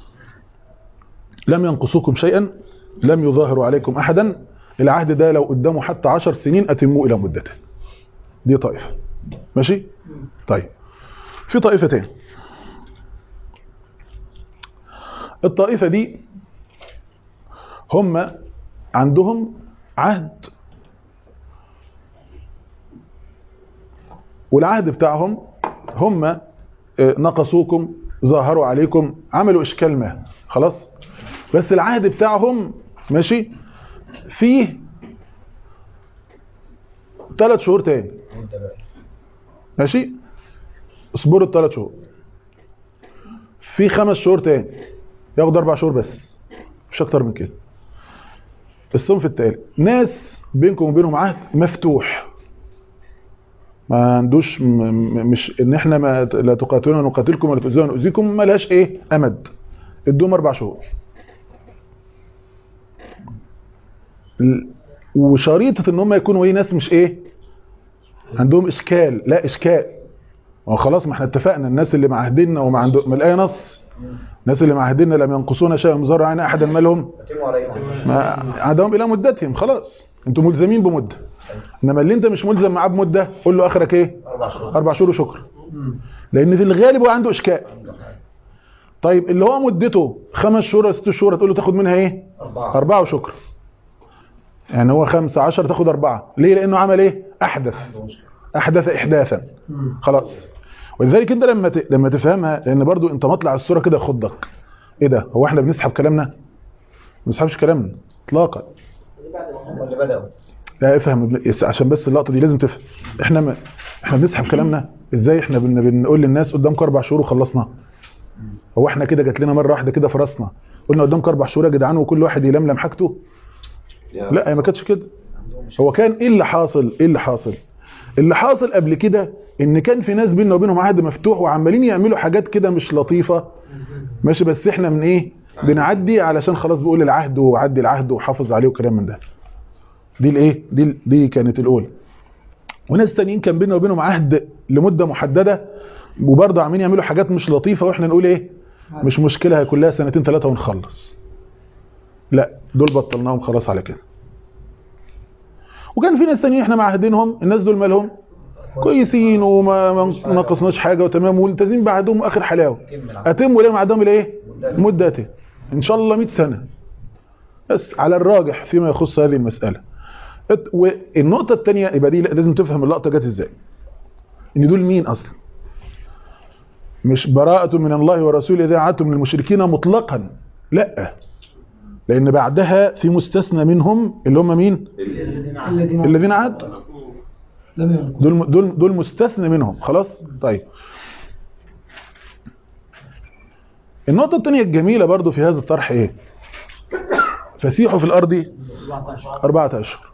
لم ينقصوكم شيئا لم يظاهروا عليكم احدا العهد ده لو قدامه حتى عشر سنين اتموه الى مدته دي طائفه ماشي طيب في طائفتين الطائفه دي هم عندهم عهد والعهد بتاعهم هم آه، نقصوكم ظاهروا عليكم عملوا اشكال ما خلاص بس العهد بتاعهم ماشي فيه ثلاث شهور تاني ماشي اصبروا الثلاث شهور في خمس شهور تاني ياخد اربع شهور بس مش اكتر من كده الصنف التالي ناس بينكم وبينهم عهد مفتوح ما عندوش م- م- مش ان احنا ما لا تقاتلون نقاتلكم ولا تؤذون نؤذيكم ما لهاش ايه امد ادوهم اربع شهور ال- وشريطه ان هم يكونوا ايه ناس مش ايه عندهم اشكال لا اشكال ما هو خلاص ما احنا اتفقنا الناس اللي معاهديننا وما عندهم ما الايه نص الناس اللي معاهديننا لم ينقصونا شيئا من زرع عنا احدا ما لهم اتموا عليهم ما عدهم الى مدتهم خلاص انتوا ملزمين بمده انما اللي انت مش ملزم معاه بمده قول له اخرك ايه اربع شهور اربع شهور وشكرا لان في الغالب هو عنده اشكال طيب اللي هو مدته خمس شهور ولا ست شهور هتقول له تاخد منها ايه اربعه أربعة وشكرا يعني هو خمسة عشر تاخد أربعة ليه لأنه عمل إيه أحدث أحدث إحداثا خلاص ولذلك أنت لما ت... لما تفهمها لأن برضو أنت مطلع الصورة كده يخضك إيه ده هو إحنا بنسحب كلامنا ما بنسحبش كلامنا إطلاقا هم اللي بداوا لا افهم ابن- يس- عشان بس اللقطة دي لازم تفهم إحنا ما... إحنا بنسحب كلامنا إزاي إحنا بن... بنقول للناس قدامكم أربع شهور وخلصنا هو إحنا كده جات لنا مرة واحدة كده في راسنا قلنا قدامكم أربع شهور يا جدعان وكل واحد يلملم حاجته لا هي ما كانتش كده هو كان ايه اللي حاصل ايه اللي حاصل اللي حاصل قبل كده ان كان في ناس بيننا وبينهم عهد مفتوح وعمالين يعملوا حاجات كده مش لطيفه ماشي بس احنا من ايه بنعدي علشان خلاص بيقول العهد وعدي العهد وحافظ عليه وكلام من ده دي الايه دي دي كانت الاولى وناس تانيين كان بيننا وبينهم عهد لمده محدده وبرضه عاملين يعملوا حاجات مش لطيفه واحنا نقول ايه مش مشكله هي كلها سنتين ثلاثه ونخلص لا دول بطلناهم خلاص على كده وكان في ناس تانيين احنا معاهدينهم الناس دول مالهم كويسين وما ما نقصناش حاجه وتمام والتزم بعدهم اخر حلاوه كم العقد اتم لهم عدهم الايه مدته ان شاء الله 100 سنه بس على الراجح فيما يخص هذه المساله ات- والنقطه الثانيه يبقى دي لازم تفهم اللقطه جت ازاي ان دول مين اصلا مش براءة من الله ورسوله إذا عادتم من المشركين مطلقا لا لأن بعدها في مستثنى منهم اللي هم مين الذين الذين عادوا لم ينقضوا دول دول دول مستثنى منهم خلاص طيب النقطة الثانية الجميلة برضو في هذا الطرح ايه فسيحوا في الأرض أربعة أشهر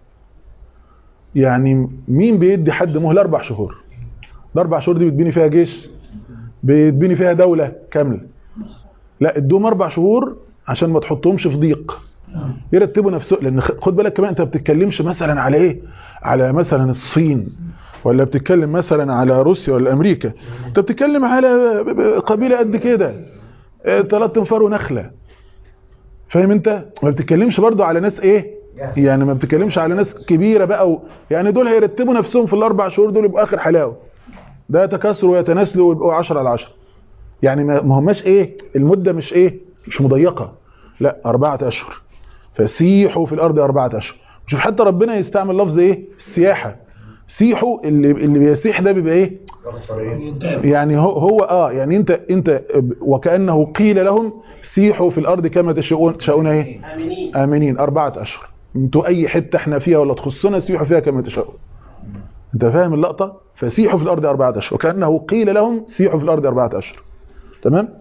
يعني مين بيدي حد مهلة أربع شهور الأربع شهور دي بتبني فيها جيش بتبني فيها دولة كاملة لا ادوهم أربع شهور عشان ما تحطهمش في ضيق يرتبوا نفسهم لان خ- خد بالك كمان انت ما بتتكلمش مثلا على ايه على مثلا الصين ولا بتتكلم مثلا على روسيا ولا امريكا انت بتتكلم على ب- ب- قبيله قد كده اه، تلات انفار ونخله فاهم انت ما بتتكلمش برضو على ناس ايه يعني ما بتتكلمش على ناس كبيره بقى و... يعني دول هيرتبوا نفسهم في الاربع شهور دول يبقوا اخر حلاوه ده يتكاثروا ويتناسلوا ويبقوا 10 على 10 يعني ما ما هماش ايه المده مش ايه مش مضيقه لا اربعه اشهر فسيحوا في الارض اربعه اشهر شوف حتى ربنا يستعمل لفظ ايه السياحه سيحوا اللي اللي بيسيح ده بيبقى ايه يعني هو هو اه يعني انت انت وكانه قيل لهم سيحوا في الارض كما تشاؤون تشاؤون ايه امنين امنين اربعه اشهر انتوا اي حته احنا فيها ولا تخصنا سيحوا فيها كما تشاؤون انت فاهم اللقطه فسيحوا في الارض اربعه اشهر وكانه قيل لهم سيحوا في الارض اربعه اشهر تمام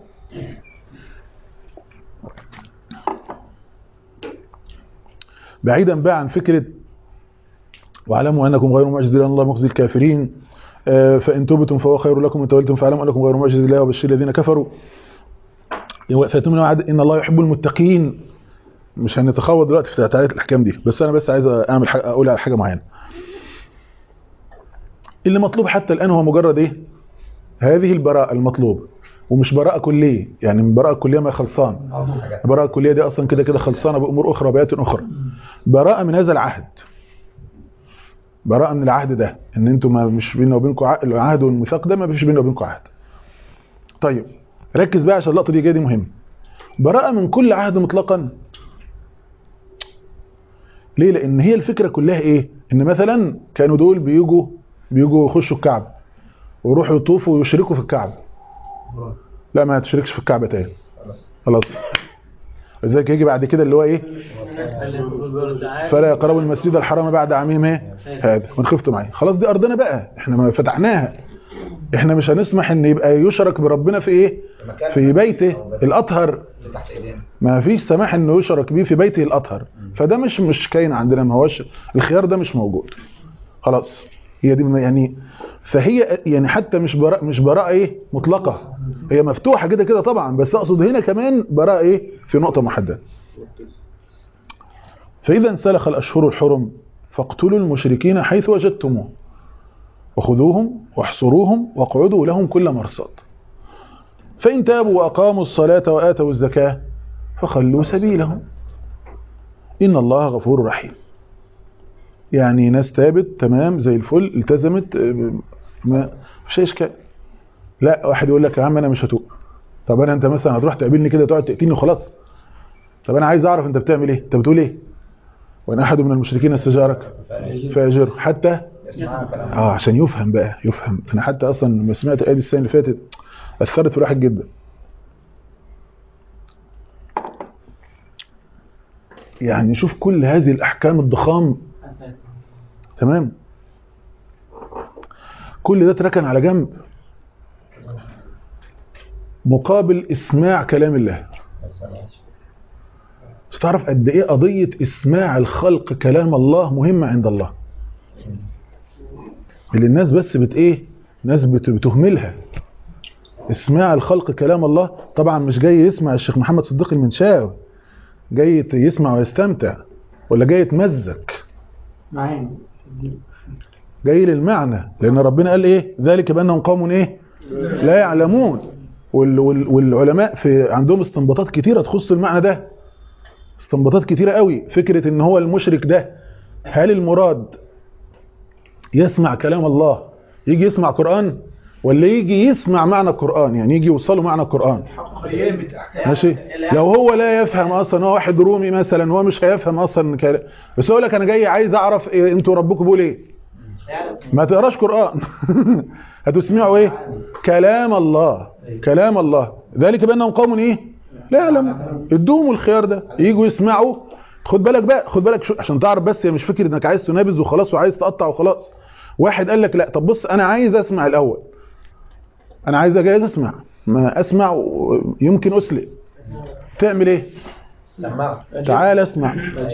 بعيدا بقى عن فكره واعلموا انكم غير معجز لله الله مخزي الكافرين آه، فان تبتم فهو خير لكم وان توليتم فاعلموا انكم غير معجز الله وبشر الذين كفروا فاتمنوا وعد ان الله يحب المتقين مش هنتخوض دلوقتي في تعاليه الاحكام دي بس انا بس عايز اعمل حاجه اقول على حاجه معينه اللي مطلوب حتى الان هو مجرد ايه هذه البراءه المطلوبه ومش براءه كليه يعني من براءه كليه ما خلصان عضو حاجات البراءه الكليه دي اصلا كده كده خلصانه بامور اخرى وبيات اخرى براءه من هذا العهد براءه من العهد ده ان انتوا ما مش بيننا وبينكم عهد العهد والميثاق ده ما فيش بيننا وبينكم عهد طيب ركز بقى عشان اللقطه دي جايه دي مهمه براءه من كل عهد مطلقا ليه لان هي الفكره كلها ايه ان مثلا كانوا دول بيجوا بيجوا يخشوا الكعبه ويروحوا يطوفوا ويشركوا في الكعبه لا ما تشركش في الكعبه تاني خلاص لذلك يجي بعد كده اللي هو ايه فلا يقربوا المسجد الحرام بعد عامهم ايه هذا وان خفتوا معي خلاص دي ارضنا بقى احنا ما فتحناها احنا مش هنسمح ان يبقى يشرك بربنا في ايه في بيته الاطهر تحت ايدينا ما فيش سماح انه يشرك بيه في بيته الاطهر فده مش مش كاين عندنا ما هوش الخيار ده مش موجود خلاص هي دي يعني فهي يعني حتى مش براء مش براءه ايه مطلقه هي مفتوحه كده كده طبعا بس اقصد هنا كمان براءه ايه في نقطه محدده فاذا انسلخ الاشهر الحرم فاقتلوا المشركين حيث وجدتموه وخذوهم واحصروهم واقعدوا لهم كل مرصاد فإن تابوا وأقاموا الصلاة وآتوا الزكاة فخلوا سبيلهم إن الله غفور رحيم يعني ناس تابت تمام زي الفل التزمت آه، ما فيش إشكال لا واحد يقول لك يا عم أنا مش هتوب طب أنا أنت مثلا هتروح تقابلني كده تقعد تقتلني وخلاص طب أنا عايز أعرف أنت بتعمل إيه أنت بتقول إيه وإن أحد من المشركين استجارك فأجره حتى اسمعوا كلام اه عشان يفهم بقى يفهم انا حتى اصلا لما سمعت الايه دي السنه اللي فاتت اثرت في الواحد جدا يعني شوف كل هذه الاحكام الضخام تمام كل ده اتركن على جنب مقابل اسماع كلام الله بس تعرف قد ايه قضيه اسماع الخلق كلام الله مهمه عند الله اللي الناس بس بت ايه ناس بت- بتهملها اسماع الخلق كلام الله طبعا مش جاي يسمع الشيخ محمد صديق المنشاوي جاي ت- يسمع ويستمتع ولا جاي يتمزك معانا جاي للمعنى لان ربنا قال ايه ذلك بانهم قوم ايه لا يعلمون وال وال والعلماء في عندهم استنباطات كتيره تخص المعنى ده استنباطات كتيره قوي فكره ان هو المشرك ده هل المراد يسمع كلام الله يجي يسمع قران ولا يجي يسمع معنى القران يعني يجي يوصله معنى القران قيامة أحكام ماشي لو هو لا يفهم اصلا هو واحد رومي مثلا هو مش هيفهم اصلا كلام بس يقول لك انا جاي عايز اعرف إيه انتوا ربكم بيقول ايه ما تقراش قران هتسمعوا ايه كلام الله كلام الله ذلك بانهم قوم ايه لا يعلم ادوهم الخيار ده يجوا يسمعوا خد بالك بقى خد بالك شو عشان تعرف بس هي مش فكره انك عايز تنابز وخلاص وعايز تقطع وخلاص واحد قال لك لا طب بص انا عايز اسمع الاول انا عايز جايز اسمع ما اسمع و- يمكن اسلم تعمل ايه سمعوا تعال اسمع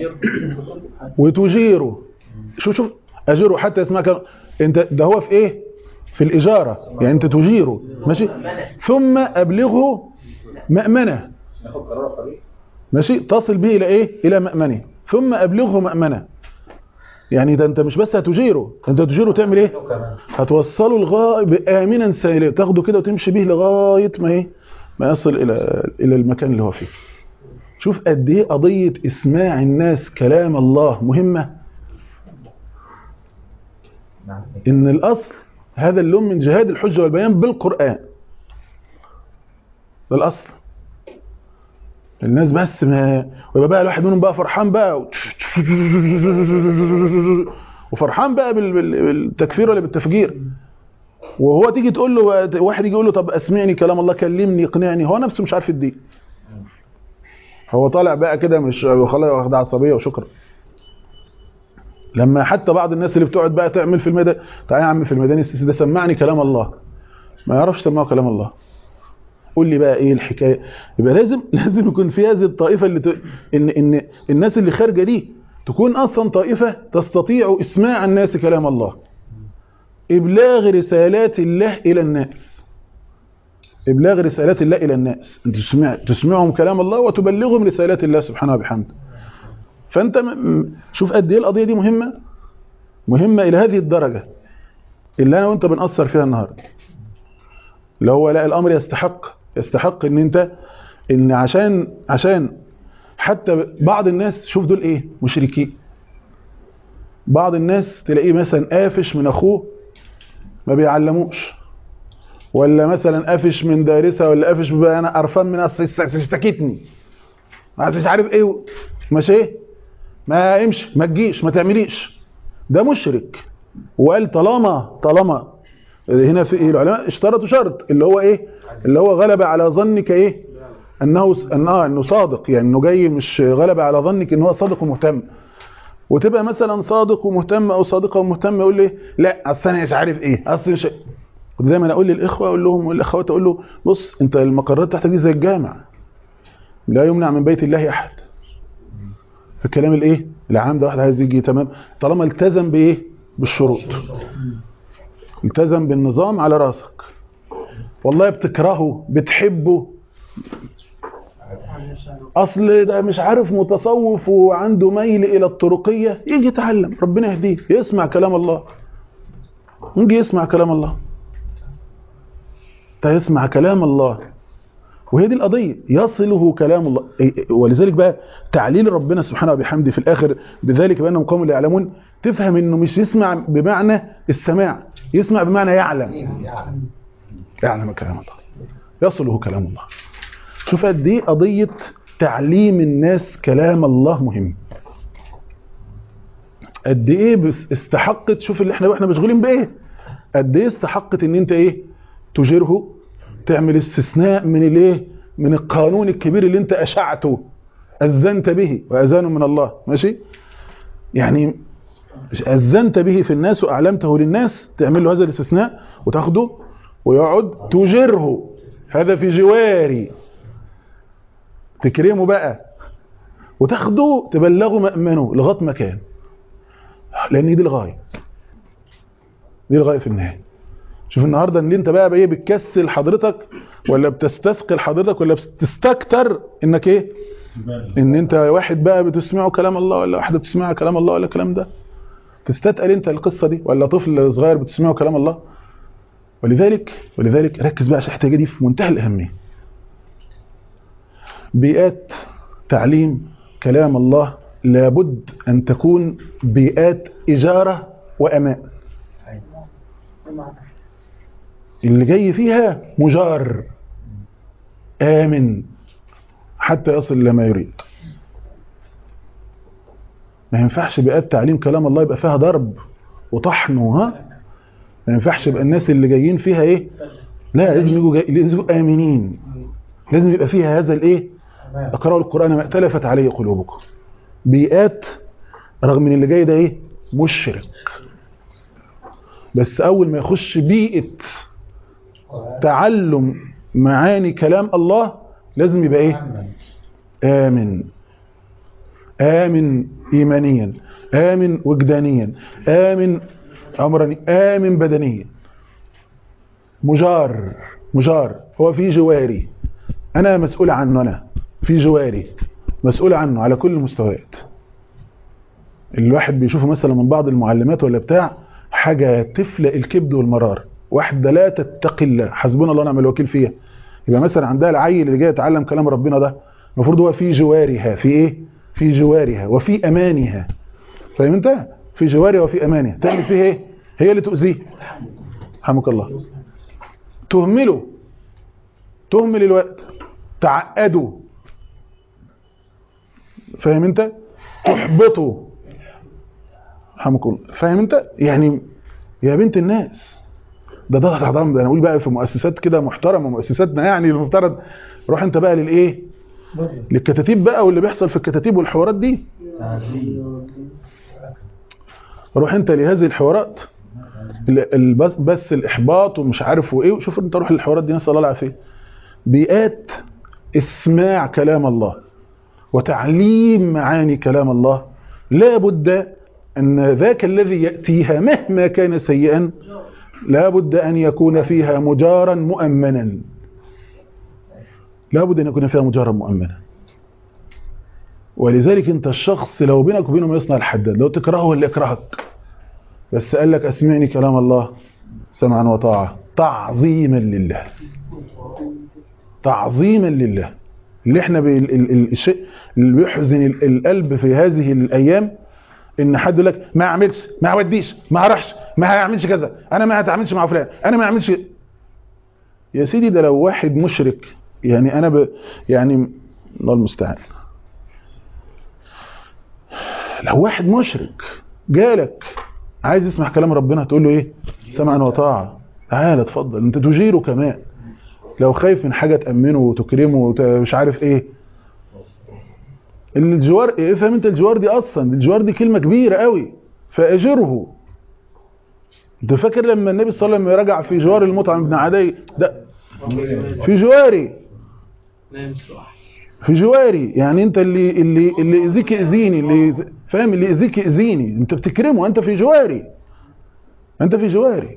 وتجيره شوف شوف اجره حتى يسمع كلام انت ده هو في ايه في الاجاره يعني انت تجيره ماشي ثم ابلغه مأمنه ناخد قرار صريح ماشي تصل به الى ايه الى مأمنه ثم ابلغه مأمنه يعني ده انت مش بس هتجيره انت تجيره تعمل ايه كمان هتوصله لغايه امنا سالما تاخده كده وتمشي به لغايه ما ايه ما يصل الى الى المكان اللي هو فيه شوف قد ايه قضيه اسماع الناس كلام الله مهمه نعم ان الاصل هذا اللون من جهاد الحجه والبيان بالقران ده الاصل الناس بس ما ويبقى بقى الواحد منهم بقى فرحان بقى وفرحان بقى بال- بال- بالتكفير ولا بالتفجير وهو تيجي تقول له واحد يجي يقول له طب اسمعني كلام الله كلمني اقنعني هو نفسه مش عارف الدين هو طالع بقى كده مش خلاص واخد عصبيه وشكرا لما حتى بعض الناس اللي بتقعد بقى تعمل في الميدان تعالى يا عم في الميدان السيسي ده سمعني كلام الله ما يعرفش يسمعه كلام الله قول لي بقى ايه الحكايه يبقى لازم لازم يكون في هذه الطائفه اللي ت... ان ان الناس اللي خارجه دي تكون اصلا طائفه تستطيع اسماع الناس كلام الله ابلاغ رسالات الله الى الناس ابلاغ رسالات الله الى الناس انت تسمع تسمعهم كلام الله وتبلغهم رسالات الله سبحانه وبحمده فانت م- م- شوف قد ايه القضيه دي مهمه مهمه الى هذه الدرجه اللي انا وانت بنأثر فيها النهارده اللي هو لا الامر يستحق يستحق ان انت ان عشان عشان حتى بعض الناس شوف دول ايه مشركين بعض الناس تلاقيه مثلا قافش من اخوه ما بيعلموش ولا مثلا قافش من دارسه ولا قافش بقى انا قرفان من اصل اشتكتني مش عارف ايه ماشي ما امشي ما تجيش ما تعمليش ده مشرك وقال طالما طالما هنا في إيه العلماء اشترطوا شرط اللي هو ايه اللي هو غلب على ظنك ايه انه انه انه صادق يعني انه جاي مش غلب على ظنك ان هو صادق ومهتم وتبقى مثلا صادق ومهتم او صادقه ومهتم يقول لي لا اصل انا مش عارف ايه اصل مش دايما اقول للاخوه اقول لهم والاخوات اقول له بص انت المقرات بتاعتك دي زي الجامع لا يمنع من بيت الله احد الكلام الايه العام ده واحد عايز يجي تمام طالما التزم بايه بالشروط التزم بالنظام على راسك والله بتكرهه بتحبه اصل ده مش عارف متصوف وعنده ميل الى الطرقيه يجي يتعلم ربنا يهديه يسمع كلام الله يجي يسمع كلام الله ده يسمع كلام الله وهي دي القضيه يصله كلام الله ولذلك بقى تعليل ربنا سبحانه وبحمده في الاخر بذلك بانهم قوم لا يعلمون تفهم انه مش يسمع بمعنى السماع يسمع بمعنى يعلم يعلم كلام الله يصله كلام الله شوف قد ايه قضيه تعليم الناس كلام الله مهم قد ايه استحقت شوف اللي احنا احنا مشغولين بايه قد ايه استحقت ان انت ايه تجره تعمل استثناء من الايه من القانون الكبير اللي انت اشعته اذنت به واذان من الله ماشي يعني اذنت به في الناس واعلمته للناس تعمل له هذا الاستثناء وتاخده ويقعد تجره هذا في جواري تكرمه بقى وتاخده تبلغه مأمنه لغايه مكان لان دي الغايه دي الغايه في النهايه شوف النهارده ان انت بقى ايه بتكسل حضرتك ولا بتستثقل حضرتك ولا بتستكتر انك ايه ان انت واحد بقى بتسمعه كلام الله ولا واحده بتسمعها كلام الله ولا الكلام ده تستثقل انت القصه دي ولا طفل صغير بتسمعه كلام الله ولذلك ولذلك ركز بقى عشان الحته دي في منتهى الاهميه بيئات تعليم كلام الله لابد ان تكون بيئات اجاره وامان اللي جاي فيها مجار آمن حتى يصل إلى ما يريد ما ينفعش بيئات تعليم كلام الله يبقى فيها ضرب وطحن ها ما ينفعش يبقى الناس اللي جايين فيها ايه لا لازم يجوا جاي... لازم يبقوا امنين لازم يبقى فيها هذا الايه اقرأوا القرآن ما ائتلفت عليه قلوبكم بيئات رغم ان اللي جاي ده ايه مشرك بس اول ما يخش بيئه تعلم معاني كلام الله لازم يبقى ايه آمن آمن إيمانيا آمن وجدانيا آمن عمراني آمن بدنيا مجار مجار هو في جواري أنا مسؤول عنه أنا في جواري مسؤول عنه على كل المستويات الواحد بيشوفه مثلا من بعض المعلمات ولا بتاع حاجة تفلق الكبد والمرار واحدة لا تتقي الله حسبنا الله ونعم الوكيل فيها يبقى مثلا عندها العيل اللي جاي يتعلم كلام ربنا ده المفروض هو في جوارها في ايه في جوارها وفي امانها فاهم انت في جوارها وفي امانها تعمل فيه ايه هي اللي تؤذيه رحمك الله تهمله تهمل الوقت تعقده فاهم انت تحبطه رحمك الله فاهم انت يعني يا بنت الناس ده ده ده ده انا اقول بقى في مؤسسات كده محترمه مؤسساتنا يعني المفترض روح انت بقى للايه للكتاتيب بقى واللي بيحصل في الكتاتيب والحوارات دي روح انت لهذه الحوارات بس, بس الاحباط ومش عارف وايه شوف انت روح للحوارات دي نسال الله العافيه بيئات اسماع كلام الله وتعليم معاني كلام الله لا بد ان ذاك الذي ياتيها مهما كان سيئا لا بد أن يكون فيها مجارا مؤمنا لا بد أن يكون فيها مجارا مؤمنا ولذلك انت الشخص لو بينك وبينه ما يصنع الحداد لو تكرهه اللي يكرهك بس قال لك اسمعني كلام الله سمعا وطاعة تعظيما لله تعظيما لله اللي احنا الشيء اللي بيحزن القلب في هذه الأيام ان حد يقول لك ما اعملش ما اوديش ما هروحش ما هعملش كذا انا ما هتعاملش مع فلان انا ما اعملش يا سيدي ده لو واحد مشرك يعني انا ب... يعني الله المستعان لو واحد مشرك جالك عايز يسمع كلام ربنا تقول له ايه سمعا وطاعه تعالى اتفضل انت تجيره كمان لو خايف من حاجه تامنه وتكرمه ومش عارف ايه الجوار ايه فاهم انت الجوار دي اصلا الجوار دي كلمه كبيره قوي فاجره انت فاكر لما النبي صلى الله عليه وسلم رجع في جوار المطعم بن عدي ده في جواري في جواري يعني انت اللي اللي اللي يأذيك يأذيني اللي فاهم اللي يأذيك يأذيني انت بتكرمه انت في جواري انت في جواري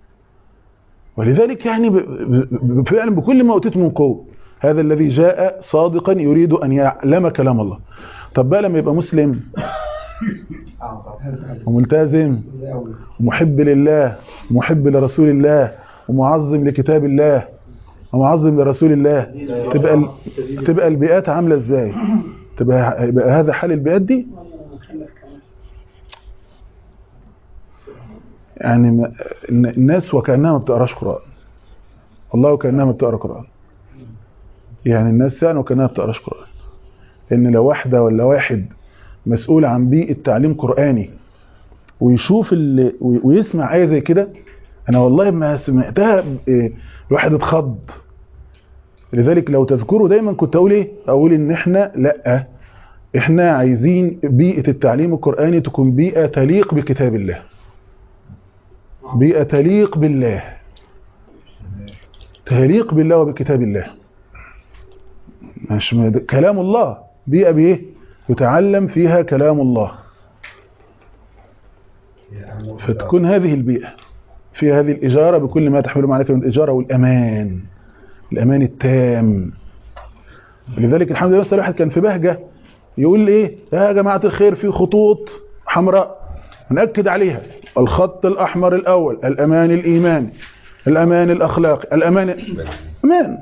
ولذلك يعني ب- ب- ب- فعلا بكل ما اوتيت من قوه هذا الذي جاء صادقا يريد ان يعلم كلام الله طب بقى لما يبقى مسلم وملتزم ومحب لله ومحب لرسول الله ومعظم لكتاب الله ومعظم لرسول الله تبقى ال- تبقى البيئات عامله ازاي تبقى يبقى هذا حال البيئات دي يعني ما- الناس وكانها ما بتقراش قران والله وكانها ما بتقرا قران يعني الناس فعلا وكانها ما بتقراش قران ان لو واحده ولا واحد مسؤول عن بيئه تعليم قراني ويشوف اللي وي- ويسمع ايه زي كده انا والله ما سمعتها إيه، الواحد اتخض لذلك لو تذكروا دايما كنت اقول ايه اقول ان احنا لا احنا عايزين بيئه التعليم القراني تكون بيئه تليق بكتاب الله بيئه تليق بالله تليق بالله وبكتاب الله مش م- كلام الله بيئه بايه يتعلم فيها كلام الله فتكون هذه البيئة في هذه الإجارة بكل ما تحمله معنى كلمة الإجارة والأمان الأمان التام لذلك الحمد لله بس الواحد كان في بهجة يقول إيه يا جماعة الخير في خطوط حمراء نأكد عليها الخط الأحمر الأول الأمان الإيماني الأمان الأخلاقي الأمان أمان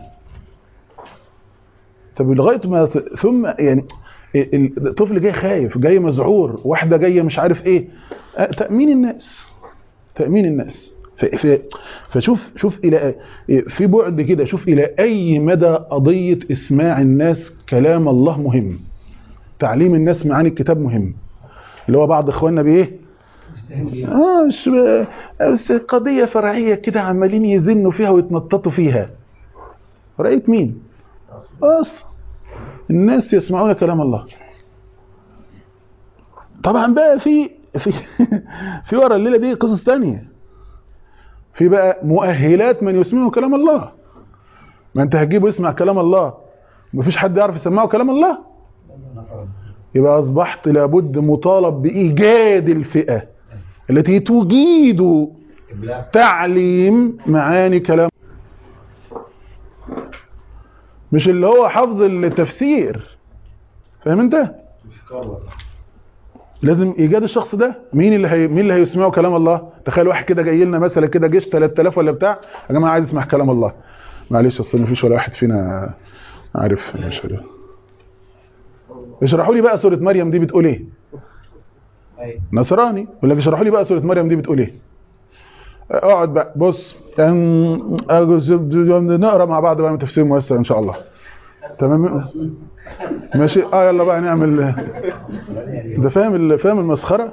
طب لغاية ما ت- ثم يعني ال- الطفل جاي خايف جاي مذعور واحدة جاية مش عارف ايه أه، تأمين الناس تأمين الناس ف- ف- فشوف شوف الى في بعد كده شوف الى اي مدى قضية اسماع الناس كلام الله مهم تعليم الناس معاني الكتاب مهم اللي هو بعض اخواننا بايه اه مش ب- بس قضية فرعية كده عمالين يزنوا فيها ويتنططوا فيها رأيت مين اصلا الناس يسمعون كلام الله طبعا بقى في في في ورا الليله دي قصص تانية في بقى مؤهلات من يسمعه كلام الله ما انت هتجيبه يسمع كلام الله مفيش حد يعرف يسمعه كلام الله يبقى اصبحت لابد مطالب بايجاد الفئه التي تجيد تعليم معاني كلام مش اللي هو حفظ التفسير فاهم انت لازم ايجاد الشخص ده مين اللي هي... مين اللي هيسمعه كلام الله تخيل واحد كده جاي لنا مثلا كده جيش 3000 ولا بتاع يا جماعه عايز اسمع كلام الله معلش اصل مفيش ولا واحد فينا عارف مش عارف اشرحوا لي بقى سوره مريم دي بتقول ايه نصراني يقول لك اشرحوا لي بقى سوره مريم دي بتقول ايه اقعد بقى بص أم- أجز- نقرا مع بعض بقى من تفسير مؤثر ان شاء الله تمام ماشي اه يلا بقى نعمل ده فاهم ال- فاهم المسخره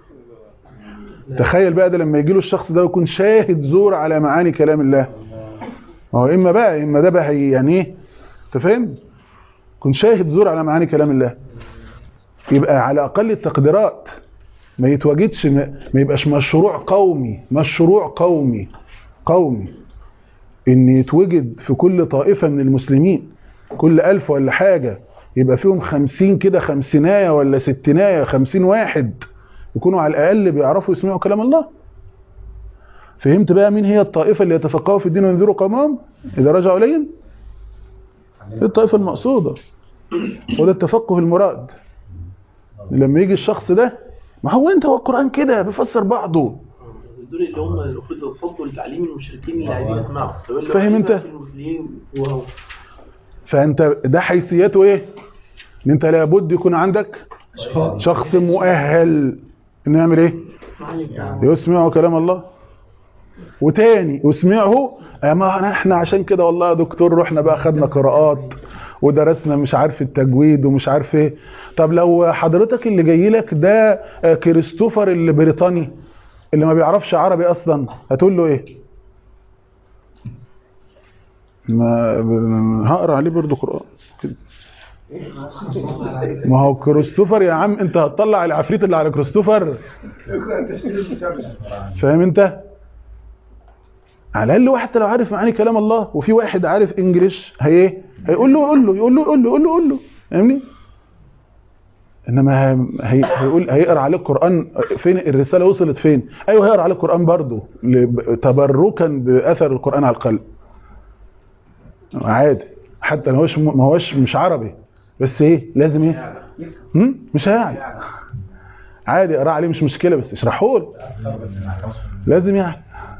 تخيل بقى ده لما يجي له الشخص ده ويكون شاهد زور على معاني كلام الله ما هو اما بقى اما ده بقى هي- يعني ايه انت فاهم يكون شاهد زور على معاني كلام الله يبقى على اقل التقديرات ما يتواجدش ما ما يبقاش مشروع قومي مشروع قومي قومي ان يتوجد في كل طائفة من المسلمين كل ألف ولا حاجة يبقى فيهم خمسين كده خمسيناية ولا ستيناية خمسين واحد يكونوا على الأقل بيعرفوا يسمعوا كلام الله فهمت بقى مين هي الطائفة اللي يتفقهوا في الدين وينذروا قومهم إذا رجعوا إليهم دي الطائفة المقصودة وده التفقه المراد لما يجي الشخص ده ما هو انت هو القرآن كده بيفسر بعضه دول اللي هم المفروض يصدوا لتعليم المشركين اللي عايزين يسمعوا طب اللي فاهم هو انت؟ في المسلمين وهو فانت ده حيثياته ايه ان انت لابد يكون عندك شخص مؤهل انه يعمل ايه يسمعوا كلام الله وتاني يسمعه ما احنا عشان كده والله يا دكتور رحنا بقى خدنا قراءات ودرسنا مش عارف التجويد ومش عارف ايه طب لو حضرتك اللي جاي لك ده آه، كريستوفر اللي بريطاني اللي ما بيعرفش عربي اصلا هتقول له ايه ما ب- هقرا عليه برضه قران كده. ما هو كريستوفر يا عم انت هتطلع العفريت اللي على كريستوفر اقرا التشكيل المتابع فاهم انت على الاقل واحد لو عارف معاني كلام الله وفي واحد عارف انجليش هي ايه هيقول له يقول له يقول له يقول له يقول له يقول له فاهمني انما هي هيقول هيقرا عليك قران فين الرساله وصلت فين ايوه هيقرا عليك قران برضه لب- تبركا باثر القران على القلب عادي حتى ما هوش ما هوش مش عربي بس ايه لازم ايه هم؟ مش هيعي عادي اقرا عليه مش مشكله بس اشرحه له لازم يعني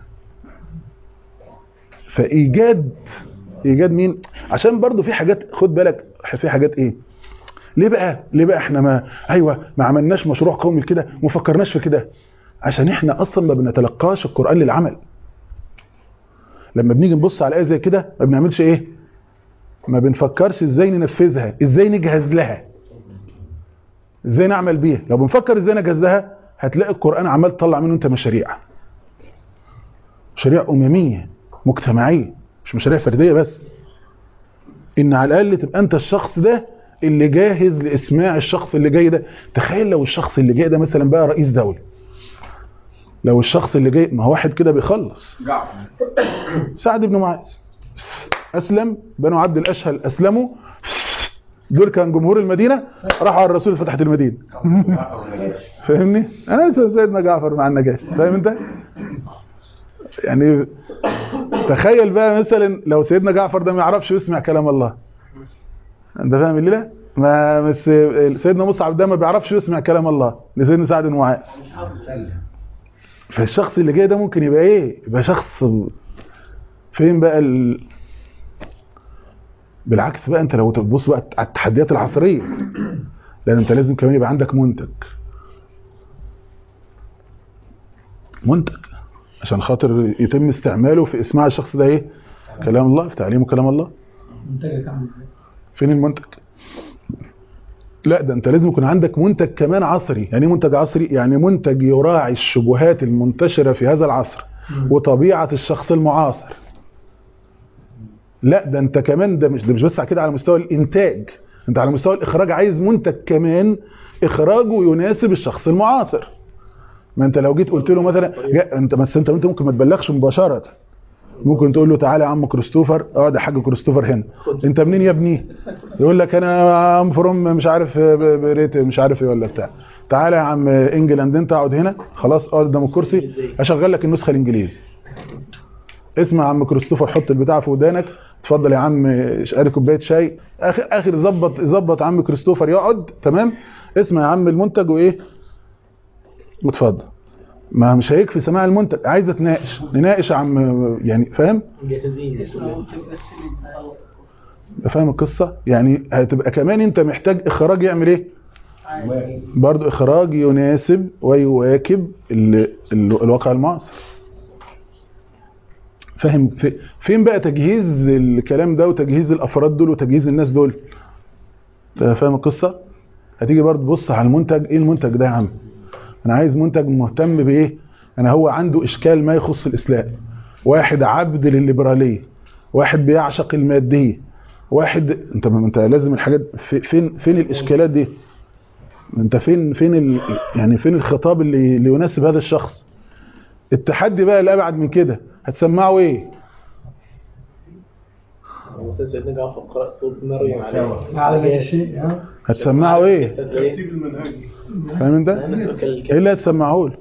فايجاد ايجاد مين عشان برضو في حاجات خد بالك في حاجات ايه ليه بقى ليه بقى احنا ما ايوه ما عملناش مشروع قومي كده وما فكرناش في كده عشان احنا اصلا ما بنتلقاش القران للعمل لما بنيجي نبص على ايه زي كده ما بنعملش ايه ما بنفكرش ازاي ننفذها ازاي نجهز لها ازاي نعمل بيها لو بنفكر ازاي نجهز لها هتلاقي القران عمال تطلع منه انت مشاريع مشاريع امميه مجتمعيه مش مشاريع فرديه بس ان على الاقل تبقى انت الشخص ده اللي جاهز لاسماع الشخص اللي جاي ده تخيل لو الشخص اللي جاي ده مثلا بقى رئيس دوله لو الشخص اللي جاي ما هو واحد كده بيخلص سعد بن معاذ اسلم بنو عبد الاشهل اسلموا دول كان جمهور المدينه راحوا على الرسول فتحت المدينه فاهمني انا لسه سيدنا جعفر مع النجاشي فاهم انت يعني تخيل بقى مثلا لو سيدنا جعفر ده ما يعرفش يسمع كلام الله انت فاهم الليله ما بس سيدنا مصعب ده ما بيعرفش يسمع كلام الله لسيدنا سعد بن معاذ فالشخص اللي جاي ده ممكن يبقى ايه يبقى شخص فين بقى ال... بالعكس بقى انت لو تبص بقى على التحديات العصريه لان انت لازم كمان يبقى عندك منتج منتج عشان خاطر يتم استعماله في اسماع الشخص ده ايه كلام الله في تعليمه كلام الله منتجك عامل ازاي؟ فين المنتج لا ده انت لازم يكون عندك منتج كمان عصري يعني ايه منتج عصري يعني منتج يراعي الشبهات المنتشرة في هذا العصر وطبيعة الشخص المعاصر لا ده انت كمان ده مش ده مش بس كده على مستوى الانتاج انت على مستوى الاخراج عايز منتج كمان اخراجه يناسب الشخص المعاصر ما انت لو جيت قلت له مثلا جا- انت بس انت انت ممكن ما تبلغش مباشره ممكن تقول له تعالى يا عم كريستوفر اقعد يا حاج كريستوفر هنا انت منين يا ابني يقول لك انا ام فروم مش عارف ب- بريت مش عارف ايه ولا بتاع تعالى يا عم انجلاند انت اقعد هنا خلاص اقعد قدام الكرسي اشغل لك النسخه الانجليزي اسمع يا عم كريستوفر حط البتاع في ودانك اتفضل يا عم ادي كوبايه شاي اخر اخر ظبط ظبط عم كريستوفر يقعد تمام اسمع يا عم المنتج وايه واتفضل ما مش هيكفي سماع المنتج عايز اتناقش نناقش يا عم يعني فاهم جاهزين فاهم القصه يعني هتبقى كمان انت محتاج اخراج يعمل ايه برضو اخراج يناسب ويواكب ال ال الواقع المعاصر فاهم في فين بقى تجهيز الكلام ده وتجهيز الافراد دول وتجهيز الناس دول أنت فاهم القصه هتيجي برضو تبص على المنتج ايه المنتج ده يا عم انا عايز منتج مهتم بايه انا هو عنده اشكال ما يخص الاسلام واحد عبد للليبراليه واحد بيعشق الماديه واحد انت ما انت لازم الحاجات في- فين فين الاشكالات دي انت فين فين ال يعني فين الخطاب اللي, اللي يناسب هذا الشخص التحدي بقى الابعد من كده هتسمعه ايه مثلا سيدنا جعفر قرأ صوت مريم عليه على الشيء ها هتسمعه ايه الترتيب المنهجي فاهم انت ايه اللي هتسمعه له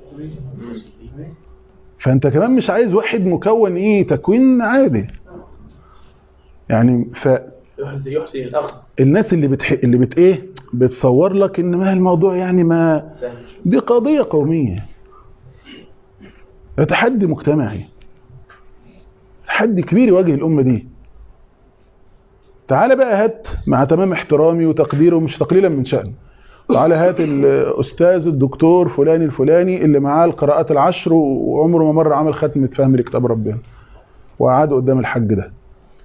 فانت كمان مش عايز واحد مكون ايه تكوين عادي يعني ف يحسن الأخذ الناس اللي بتح... اللي بت ايه بتصور لك ان ما الموضوع يعني ما سهل دي قضية قومية ده تحدي مجتمعي تحدي كبير يواجه الأمة دي تعال بقى هات مع تمام احترامي وتقديره مش تقليلا من شأن تعالى هات الاستاذ الدكتور فلان الفلاني اللي معاه القراءات العشر وعمره ما مره عمل ختمه فهم لكتاب ربنا وقعد قدام الحج ده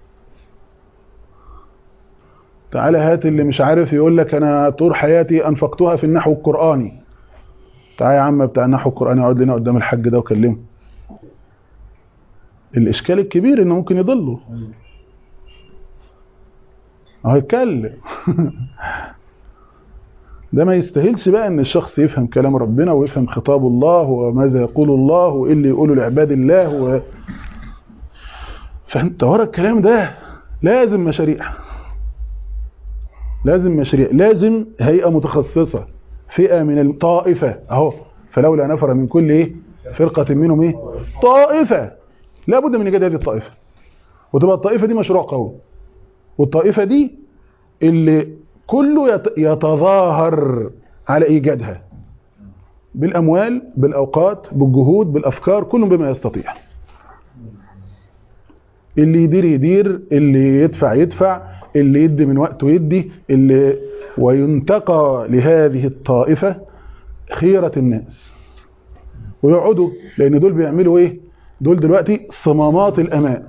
تعالى هات اللي مش عارف يقول لك انا طول حياتي انفقتها في النحو القراني تعالى يا عم بتاع النحو القراني اقعد لنا قدام الحج ده وكلمه الاشكال الكبير انه ممكن يضله هو يتكلم ده ما يستاهلش بقى ان الشخص يفهم كلام ربنا ويفهم خطاب الله وماذا يقول الله وايه اللي يقوله لعباد الله و... فانت ورا الكلام ده لازم مشاريع لازم مشاريع لازم هيئه متخصصه فئه من الطائفه اهو فلولا نفر من كل ايه فرقه منهم ايه طائفه لابد من ايجاد هذه الطائفه وتبقى الطائفه دي مشروع قوي والطائفه دي اللي كله يت- يتظاهر على ايجادها بالاموال بالاوقات بالجهود بالافكار كل بما يستطيع اللي يدير يدير اللي يدفع يدفع اللي يدي من وقته يدي اللي وينتقى لهذه الطائفة خيرة الناس ويقعدوا لأن دول بيعملوا إيه دول دلوقتي صمامات الأمان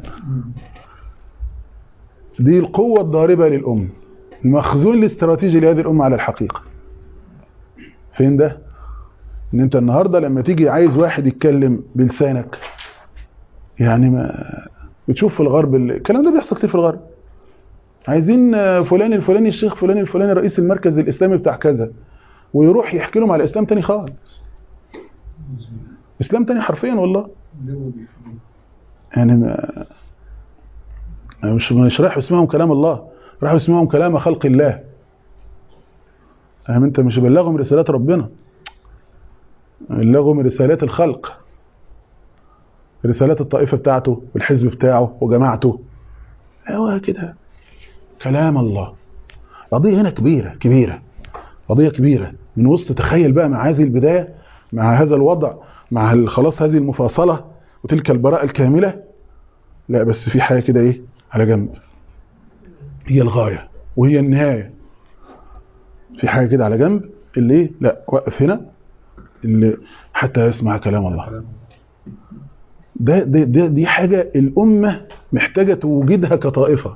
دي القوة الضاربة للأمة المخزون الاستراتيجي لهذه الأمة على الحقيقة فين ده ان انت النهاردة لما تيجي عايز واحد يتكلم بلسانك يعني ما بتشوف في الغرب ال- الكلام ده بيحصل كتير في الغرب عايزين آه، فلان الفلاني الشيخ فلان الفلاني رئيس المركز الاسلامي بتاع كذا ويروح يحكي لهم على اسلام تاني خالص اسلام تاني حرفيا والله يعني ما يعني مش مش رايح يسمعهم كلام الله راح يسمعهم كلام خلق الله فاهم انت مش يبلغهم رسالات ربنا يبلغهم رسالات الخلق رسالات الطائفة بتاعته والحزب بتاعه وجماعته هو كده كلام الله قضية هنا كبيرة كبيرة قضية كبيرة من وسط تخيل بقى مع هذه البداية مع هذا الوضع مع ال- خلاص هذه المفاصلة وتلك البراءة الكاملة لا بس في حاجة كده ايه على جنب هي الغاية وهي النهاية في حاجة كده على جنب اللي ايه لا وقف هنا اللي حتى يسمع كلام الله ده, ده, ده دي حاجة الأمة محتاجة توجدها كطائفة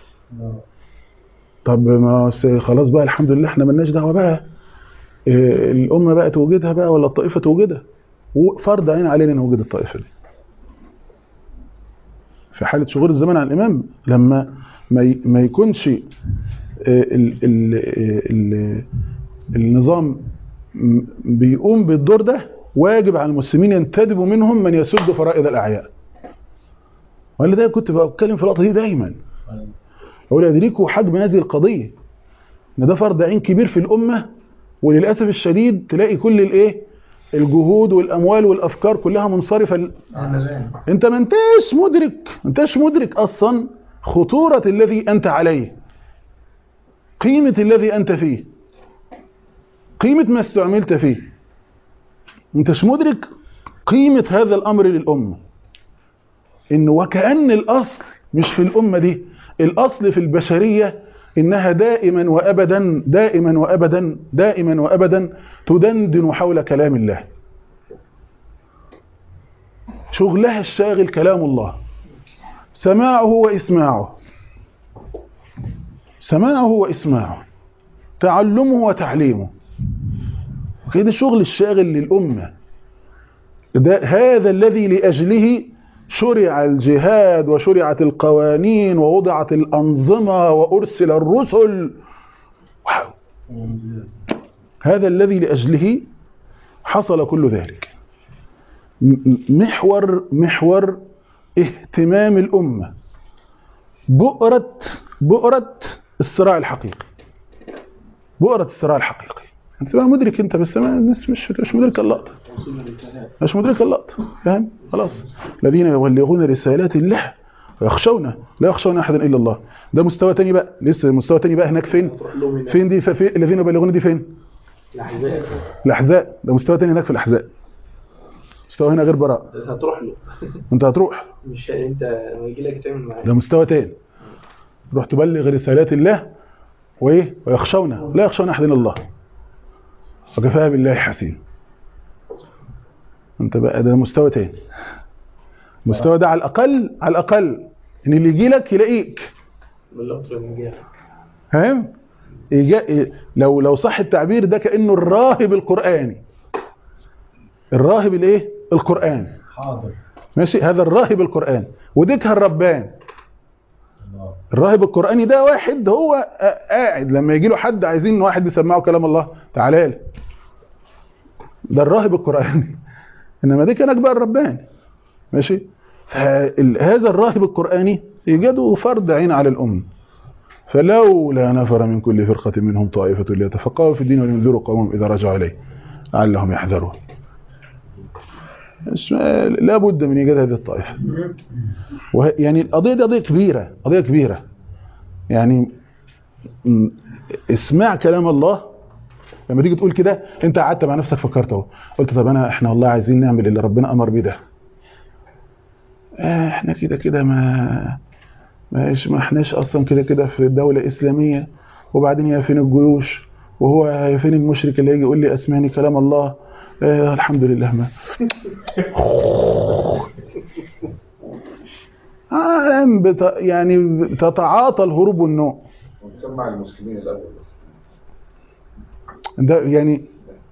طب ما س- خلاص بقى الحمد لله احنا ملناش دعوة بقى إيه، الأمة بقى توجدها بقى ولا الطائفة توجدها وفرض عين علينا نوجد الطائفة دي في حالة شغول الزمان عن الإمام لما ما ي- ما يكونش آه، ال ال ال النظام م- بيقوم بالدور ده واجب على المسلمين ينتدبوا منهم من يسد فرائض الأعياء ولا ده كنت بتكلم في اللقطة دي دايما أقول يدركوا حجم هذه القضية إن ده فرض عين كبير في الأمة وللأسف الشديد تلاقي كل الإيه الجهود والأموال والأفكار كلها منصرفة ل- انت ما انتش مدرك ما انتش مدرك اصلا خطورة الذي انت عليه قيمة الذي انت فيه قيمة ما استعملت فيه انتش مدرك قيمة هذا الامر للامة ان وكأن الاصل مش في الامة دي الاصل في البشرية انها دائما وابدا دائما وابدا دائما وابدا تدندن حول كلام الله شغلها الشاغل كلام الله سماعه وإسماعه سماعه وإسماعه تعلمه وتعليمه كده الشغل الشاغل للأمة ده هذا الذي لأجله شرع الجهاد وشرعت القوانين ووضعت الأنظمة وأرسل الرسل واو هذا الذي لأجله حصل كل ذلك م- محور محور اهتمام الأمة بؤرة بؤرة الصراع الحقيقي بؤرة الصراع الحقيقي انت بقى مدرك انت بس ما الناس مش مش مدرك اللقطة مش مدرك اللقطة فاهم خلاص الذين يبلغون رسالات الله ويخشونه لا يخشون احدا الا الله ده مستوى تاني بقى لسه مستوى تاني بقى هناك فين تروح لهم هناك فين دي في الذين يبلغون دي فين الأحزاب الاحزاب ده مستوى تاني هناك في الاحزاب مستوى هنا غير براء هتروح له انت هتروح مش انت لما يجي لك تعمل معاه ده مستوى تاني روح تبلغ رسالات الله وايه ويخشونه لا يخشون احد الا الله وكفى بالله حسيب انت بقى ده مستوى تاني المستوى ده على الاقل على الاقل ان اللي يجي لك يلاقيك بالأكثر من جهة فاهم إيجا- لو لو صح التعبير ده كانه الراهب القراني الراهب الايه القران حاضر ماشي هذا الراهب القرآن وديك الربان الله الراهب القرآني ده واحد هو آه، قاعد لما يجي له حد عايزين واحد يسمعه كلام الله تعالى لي ده الراهب القرآني انما دي كانك بقى الرباني ماشي فهذا الراهب القرآني يجده فرض عين على الأم فلولا نفر من كل فرقة منهم طائفة ليتفقهوا في الدين ولينذروا قومهم إذا رجعوا إليه لعلهم يحذرون مش- لا بد من ايجاد هذه الطائفه وه- يعني القضيه دي قضيه كبيره قضيه كبيره يعني م- اسمع كلام الله لما تيجي تقول كده انت قعدت مع نفسك فكرت اهو قلت طب انا احنا والله عايزين نعمل اللي ربنا امر بيه ده آه، احنا كده كده ما ماش ما احناش اصلا كده كده في دوله اسلاميه وبعدين يا فين الجيوش وهو يا فين المشرك اللي يجي يقول لي اسمعني كلام الله آه الحمد لله ما عالم بت... يعني تتعاطى الهروب والنوم ونسمع المسلمين الأول ده يعني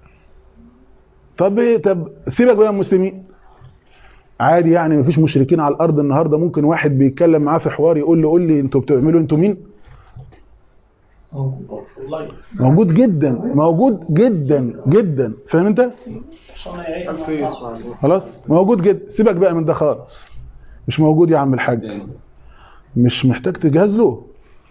طب ايه طب سيبك بقى من المسلمين عادي يعني مفيش مشركين على الارض النهارده ممكن واحد بيتكلم معاه في حوار يقول له قول لي انتوا بتعملوا انتوا مين والله موجود جدا موجود جدا جدا فاهم انت عشان يعيش خلاص موجود جدا سيبك بقى من ده خالص مش موجود يا عم الحاج مش محتاج تجهز له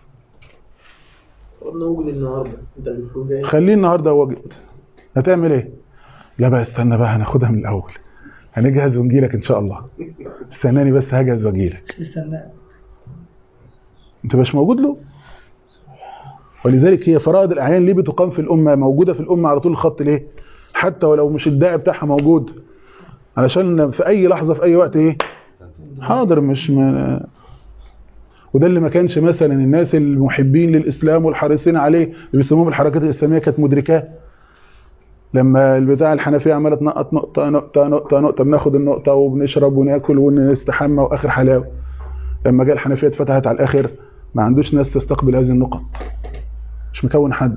قلنا نقول النهارده انت اللي بتكون جاي خليه النهارده وجد هتعمل ايه لا بقى استنى بقى هناخدها من الاول هنجهز ونجيلك ان شاء الله استناني بس هجهز واجيلك استنى انت مش موجود له ولذلك هي فرائض الاعيان ليه بتقام في الامه موجوده في الامه على طول الخط ليه حتى ولو مش الداعي بتاعها موجود علشان في اي لحظه في اي وقت ايه حاضر مش ما وده اللي ما كانش مثلا الناس المحبين للاسلام والحريصين عليه اللي بيسموهم الحركات الاسلاميه كانت مدركاه لما البتاع الحنفيه عماله تنقط نقطه نقطه نقطه نقطه بناخد النقطه وبنشرب وناكل ونستحمى واخر حلاوه لما جاء الحنفيه اتفتحت على الاخر ما عندوش ناس تستقبل هذه النقط مش مكون حد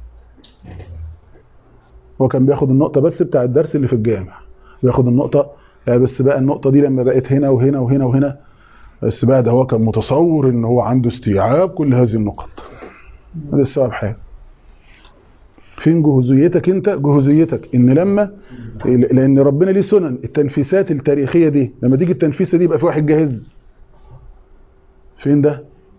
هو كان بياخد النقطه بس بتاع الدرس اللي في الجامع بياخد النقطه لا بس بقى النقطه دي لما بقت هنا وهنا وهنا وهنا بس بقى ده هو كان متصور ان هو عنده استيعاب كل هذه النقط هذا السبب حاجه فين جهوزيتك انت جهوزيتك ان لما لان ربنا ليه سنن التنفيسات التاريخيه دي لما تيجي التنفيسه دي يبقى في واحد جاهز فين ده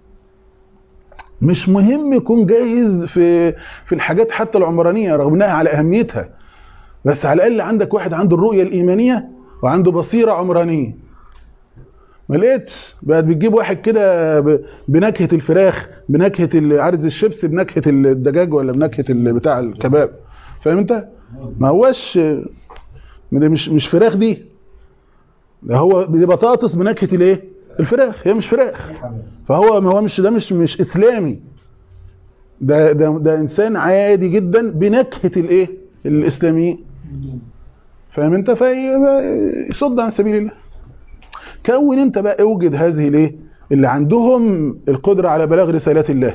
مش مهم يكون جاهز في في الحاجات حتى العمرانيه رغم انها على اهميتها بس على الاقل عندك واحد عنده الرؤيه الايمانيه وعنده بصيره عمرانيه ما لقيتش بقت بتجيب واحد كده ب- بنكهه الفراخ بنكهه ال- عارز الشيبس بنكهه الدجاج ولا بنكهه ال- بتاع الكباب فاهم انت ما هوش ده مش مش فراخ دي ده هو دي بطاطس بنكهه الايه الفراخ هي مش فراخ فهو ما هو مش ده مش مش اسلامي ده ده ده انسان عادي جدا بنكهه الايه الاسلاميين فاهم انت فيصد عن سبيل الله كون انت بقى اوجد هذه الايه اللي عندهم القدره على بلاغ رسالات الله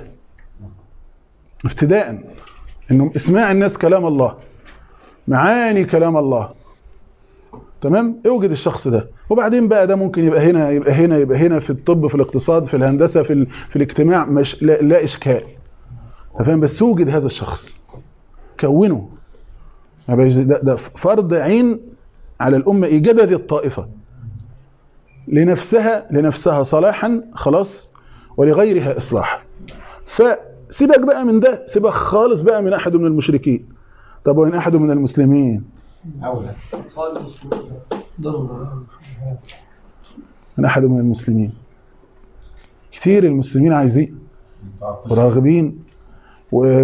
ابتداء انهم اسماع الناس كلام الله معاني كلام الله تمام اوجد الشخص ده وبعدين بقى ده ممكن يبقى هنا يبقى هنا يبقى هنا في الطب في الاقتصاد في الهندسه في ال... في الاجتماع مش لا, لا اشكال أنت فاهم بس اوجد هذا الشخص كونه ما بيش- ده, ده فرض عين على الامه ايجاد هذه الطائفه لنفسها لنفسها صلاحا خلاص ولغيرها اصلاحا فسيبك بقى من ده سيبك خالص بقى من احد من المشركين طب وين احد من المسلمين أولى ضرورة من احد من المسلمين كثير المسلمين عايزين وراغبين و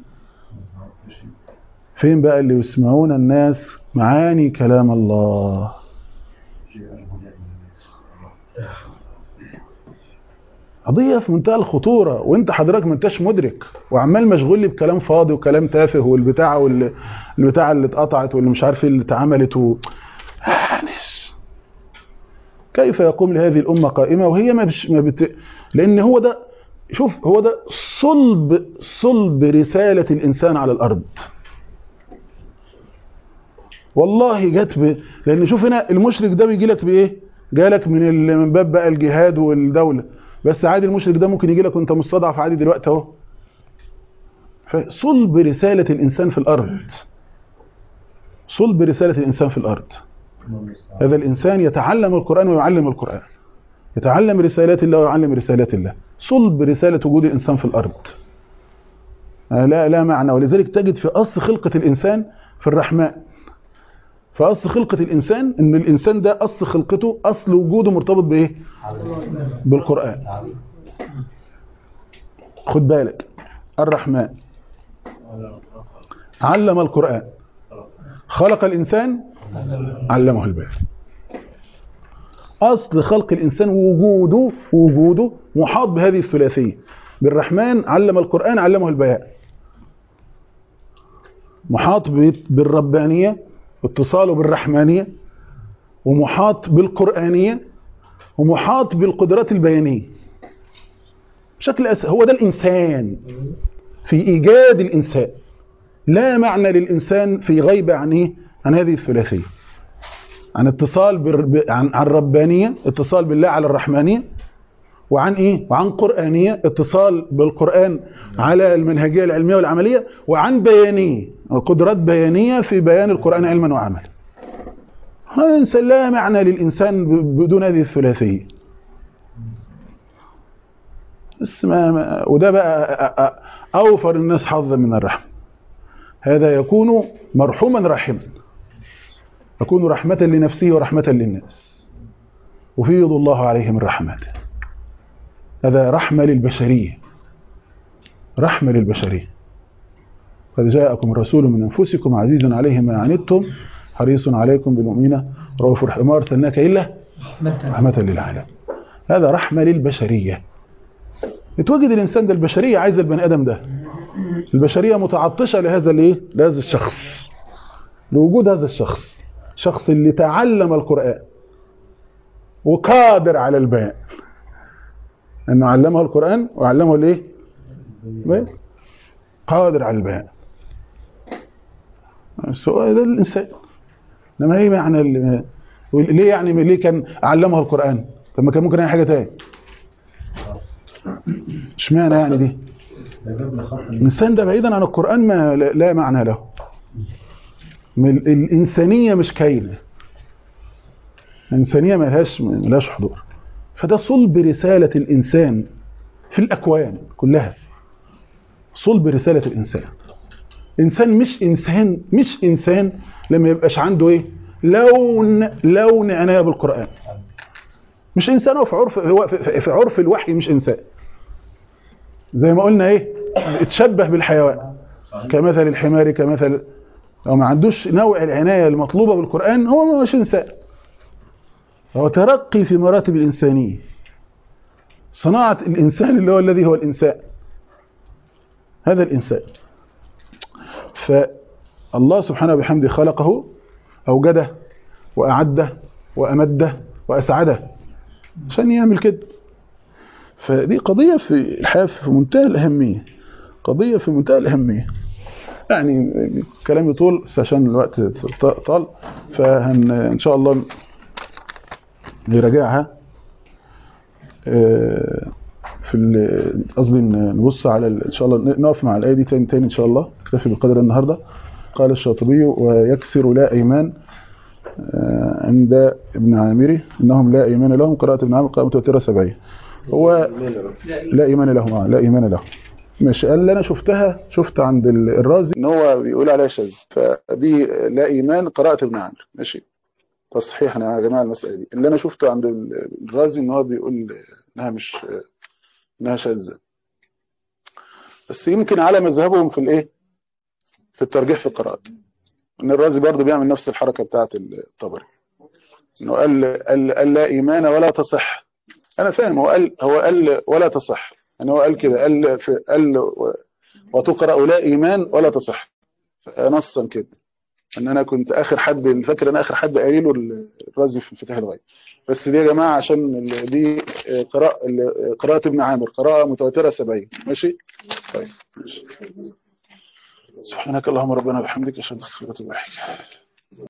فين بقى اللي يسمعون الناس معاني كلام الله قضيه في منتهى الخطوره وانت حضرتك ما انتش مدرك وعمال مشغول لي بكلام فاضي وكلام تافه والبتاع واللي البتاع اللي اتقطعت واللي مش عارف ايه اللي اتعملت و... معلش. كيف يقوم لهذه الامه قائمه وهي ما, بش... ما بت... لان هو ده شوف هو ده صلب صلب رساله الانسان على الارض والله جت ب... لان شوف هنا المشرك ده بيجي لك بايه جالك من ال... من باب بقى الجهاد والدوله بس عادي المشرك ده ممكن يجي لك وانت مستضعف عادي دلوقتي اهو فصلب رساله الانسان في الارض صلب رساله الانسان في الارض هذا الانسان يتعلم القران ويعلم القران يتعلم رسالات الله ويعلم رسالات الله صلب رساله وجود الانسان في الارض لا لا معنى ولذلك تجد في اصل خلقه الانسان في الرحمن فاصل خلقه الانسان ان الانسان ده اصل خلقته اصل وجوده مرتبط بايه بالقران خد بالك الرحمن علم القران خلق الانسان علمه البيان اصل خلق الانسان وجوده وجوده محاط بهذه الثلاثيه بالرحمن علم القران علمه البيان محاط بالربانيه اتصاله بالرحمانية ومحاط بالقرآنية ومحاط بالقدرات البيانية بشكل أسهل هو ده الإنسان في إيجاد الإنسان لا معنى للإنسان في غيبة عن إيه؟ عن هذه الثلاثية عن اتصال بر... عن عن ربانية اتصال بالله على الرحمانية وعن ايه وعن قرآنية اتصال بالقرآن على المنهجية العلمية والعملية وعن بيانية قدرات بيانية في بيان القرآن علما وعملا الإنسان لا معنى للإنسان بدون هذه الثلاثية بس ما ما وده بقى أوفر الناس حظا من الرحمة هذا يكون مرحوما راحما يكون رحمة لنفسه ورحمة للناس وفيض الله عليه من رحمته هذا رحمة للبشرية رحمة للبشرية قد جاءكم رسول من أنفسكم عزيز عليه ما عنتم حريص عليكم بالمؤمنين رؤوف رحيم ما أرسلناك إلا رحمة للعالم هذا رحمة للبشرية يتوجد الإنسان ده البشرية عايز البني آدم ده البشرية متعطشة لهذا الايه لهذا الشخص لوجود هذا الشخص شخص اللي تعلم القرآن وقادر على البيان انه علمه القرآن وعلمه الايه قادر على البيان السؤال ده الانسان انما ايه معنى ال- ليه يعني ليه كان علمه القرآن طب ما كان ممكن اي حاجه تاني اشمعنى يعني دي الانسان ده بعيدا عن القرآن ما لا لا معنى له من ال- الانسانيه مش كاينه الانسانيه ما لهاش ما لهاش حضور فده صلب رساله الانسان في الاكوان كلها صلب رساله الانسان انسان مش انسان مش انسان لما يبقاش عنده ايه لون لون عنايه بالقران مش انسان هو في عرف هو في في عرف الوحي مش انسان زي ما قلنا ايه اتشبه بالحيوان كمثل الحمار كمثل لو ما عندوش نوع العنايه المطلوبه بالقران هو مش انسان هو ترقي في مراتب الانسانيه صناعه الانسان اللي هو الذي هو الانسان هذا الانسان فالله سبحانه وبحمده خلقه اوجده واعده وامده واسعده عشان يعمل كده فدي قضيه في الحياه في منتهى الاهميه قضيه في منتهى الاهميه يعني كلامي طول بس عشان الوقت طال فهن ان شاء الله نراجعها آه، في ال- قصدي إن نبص على ال- ان شاء الله نقف مع الايه دي تاني تاني ان شاء الله نكتفي بقدر النهارده قال الشاطبي ويكسر لا ايمان آه، عند ابن عامري انهم لا ايمان لهم قراءه ابن عامر قراءه متوتره سبعيه هو لا ايمان لهم آه، لا ايمان لهم مش قال اللي انا شفتها شفت عند ال- الرازي ان هو بيقول عليها شاذ فدي لا ايمان قراءه ابن عامر ماشي تصحيح انا يا جماعه المساله دي اللي انا شفته عند ال- الرازي ان هو بيقول انها مش انها شاذه بس يمكن على مذهبهم في الايه في الترجيح في القراءات ان الرازي برضه بيعمل نفس الحركه بتاعه الطبري انه قال قال, قال لا ايمان ولا تصح انا فاهم هو قال هو قال ولا تصح يعني هو قال كده قال في قال و- وتقرا لا ايمان ولا تصح نصا كده ان انا كنت اخر حد فاكر انا اخر حد قايل له الرازي في انفتاح الغيب بس دي يا جماعه عشان ال- دي قراءه ال- قراءه ابن عامر قراءه متواتره 70 ماشي طيب ماشي. سبحانك اللهم ربنا وبحمدك اشهد ان لا اله الا انت استغفرك واتوب اليك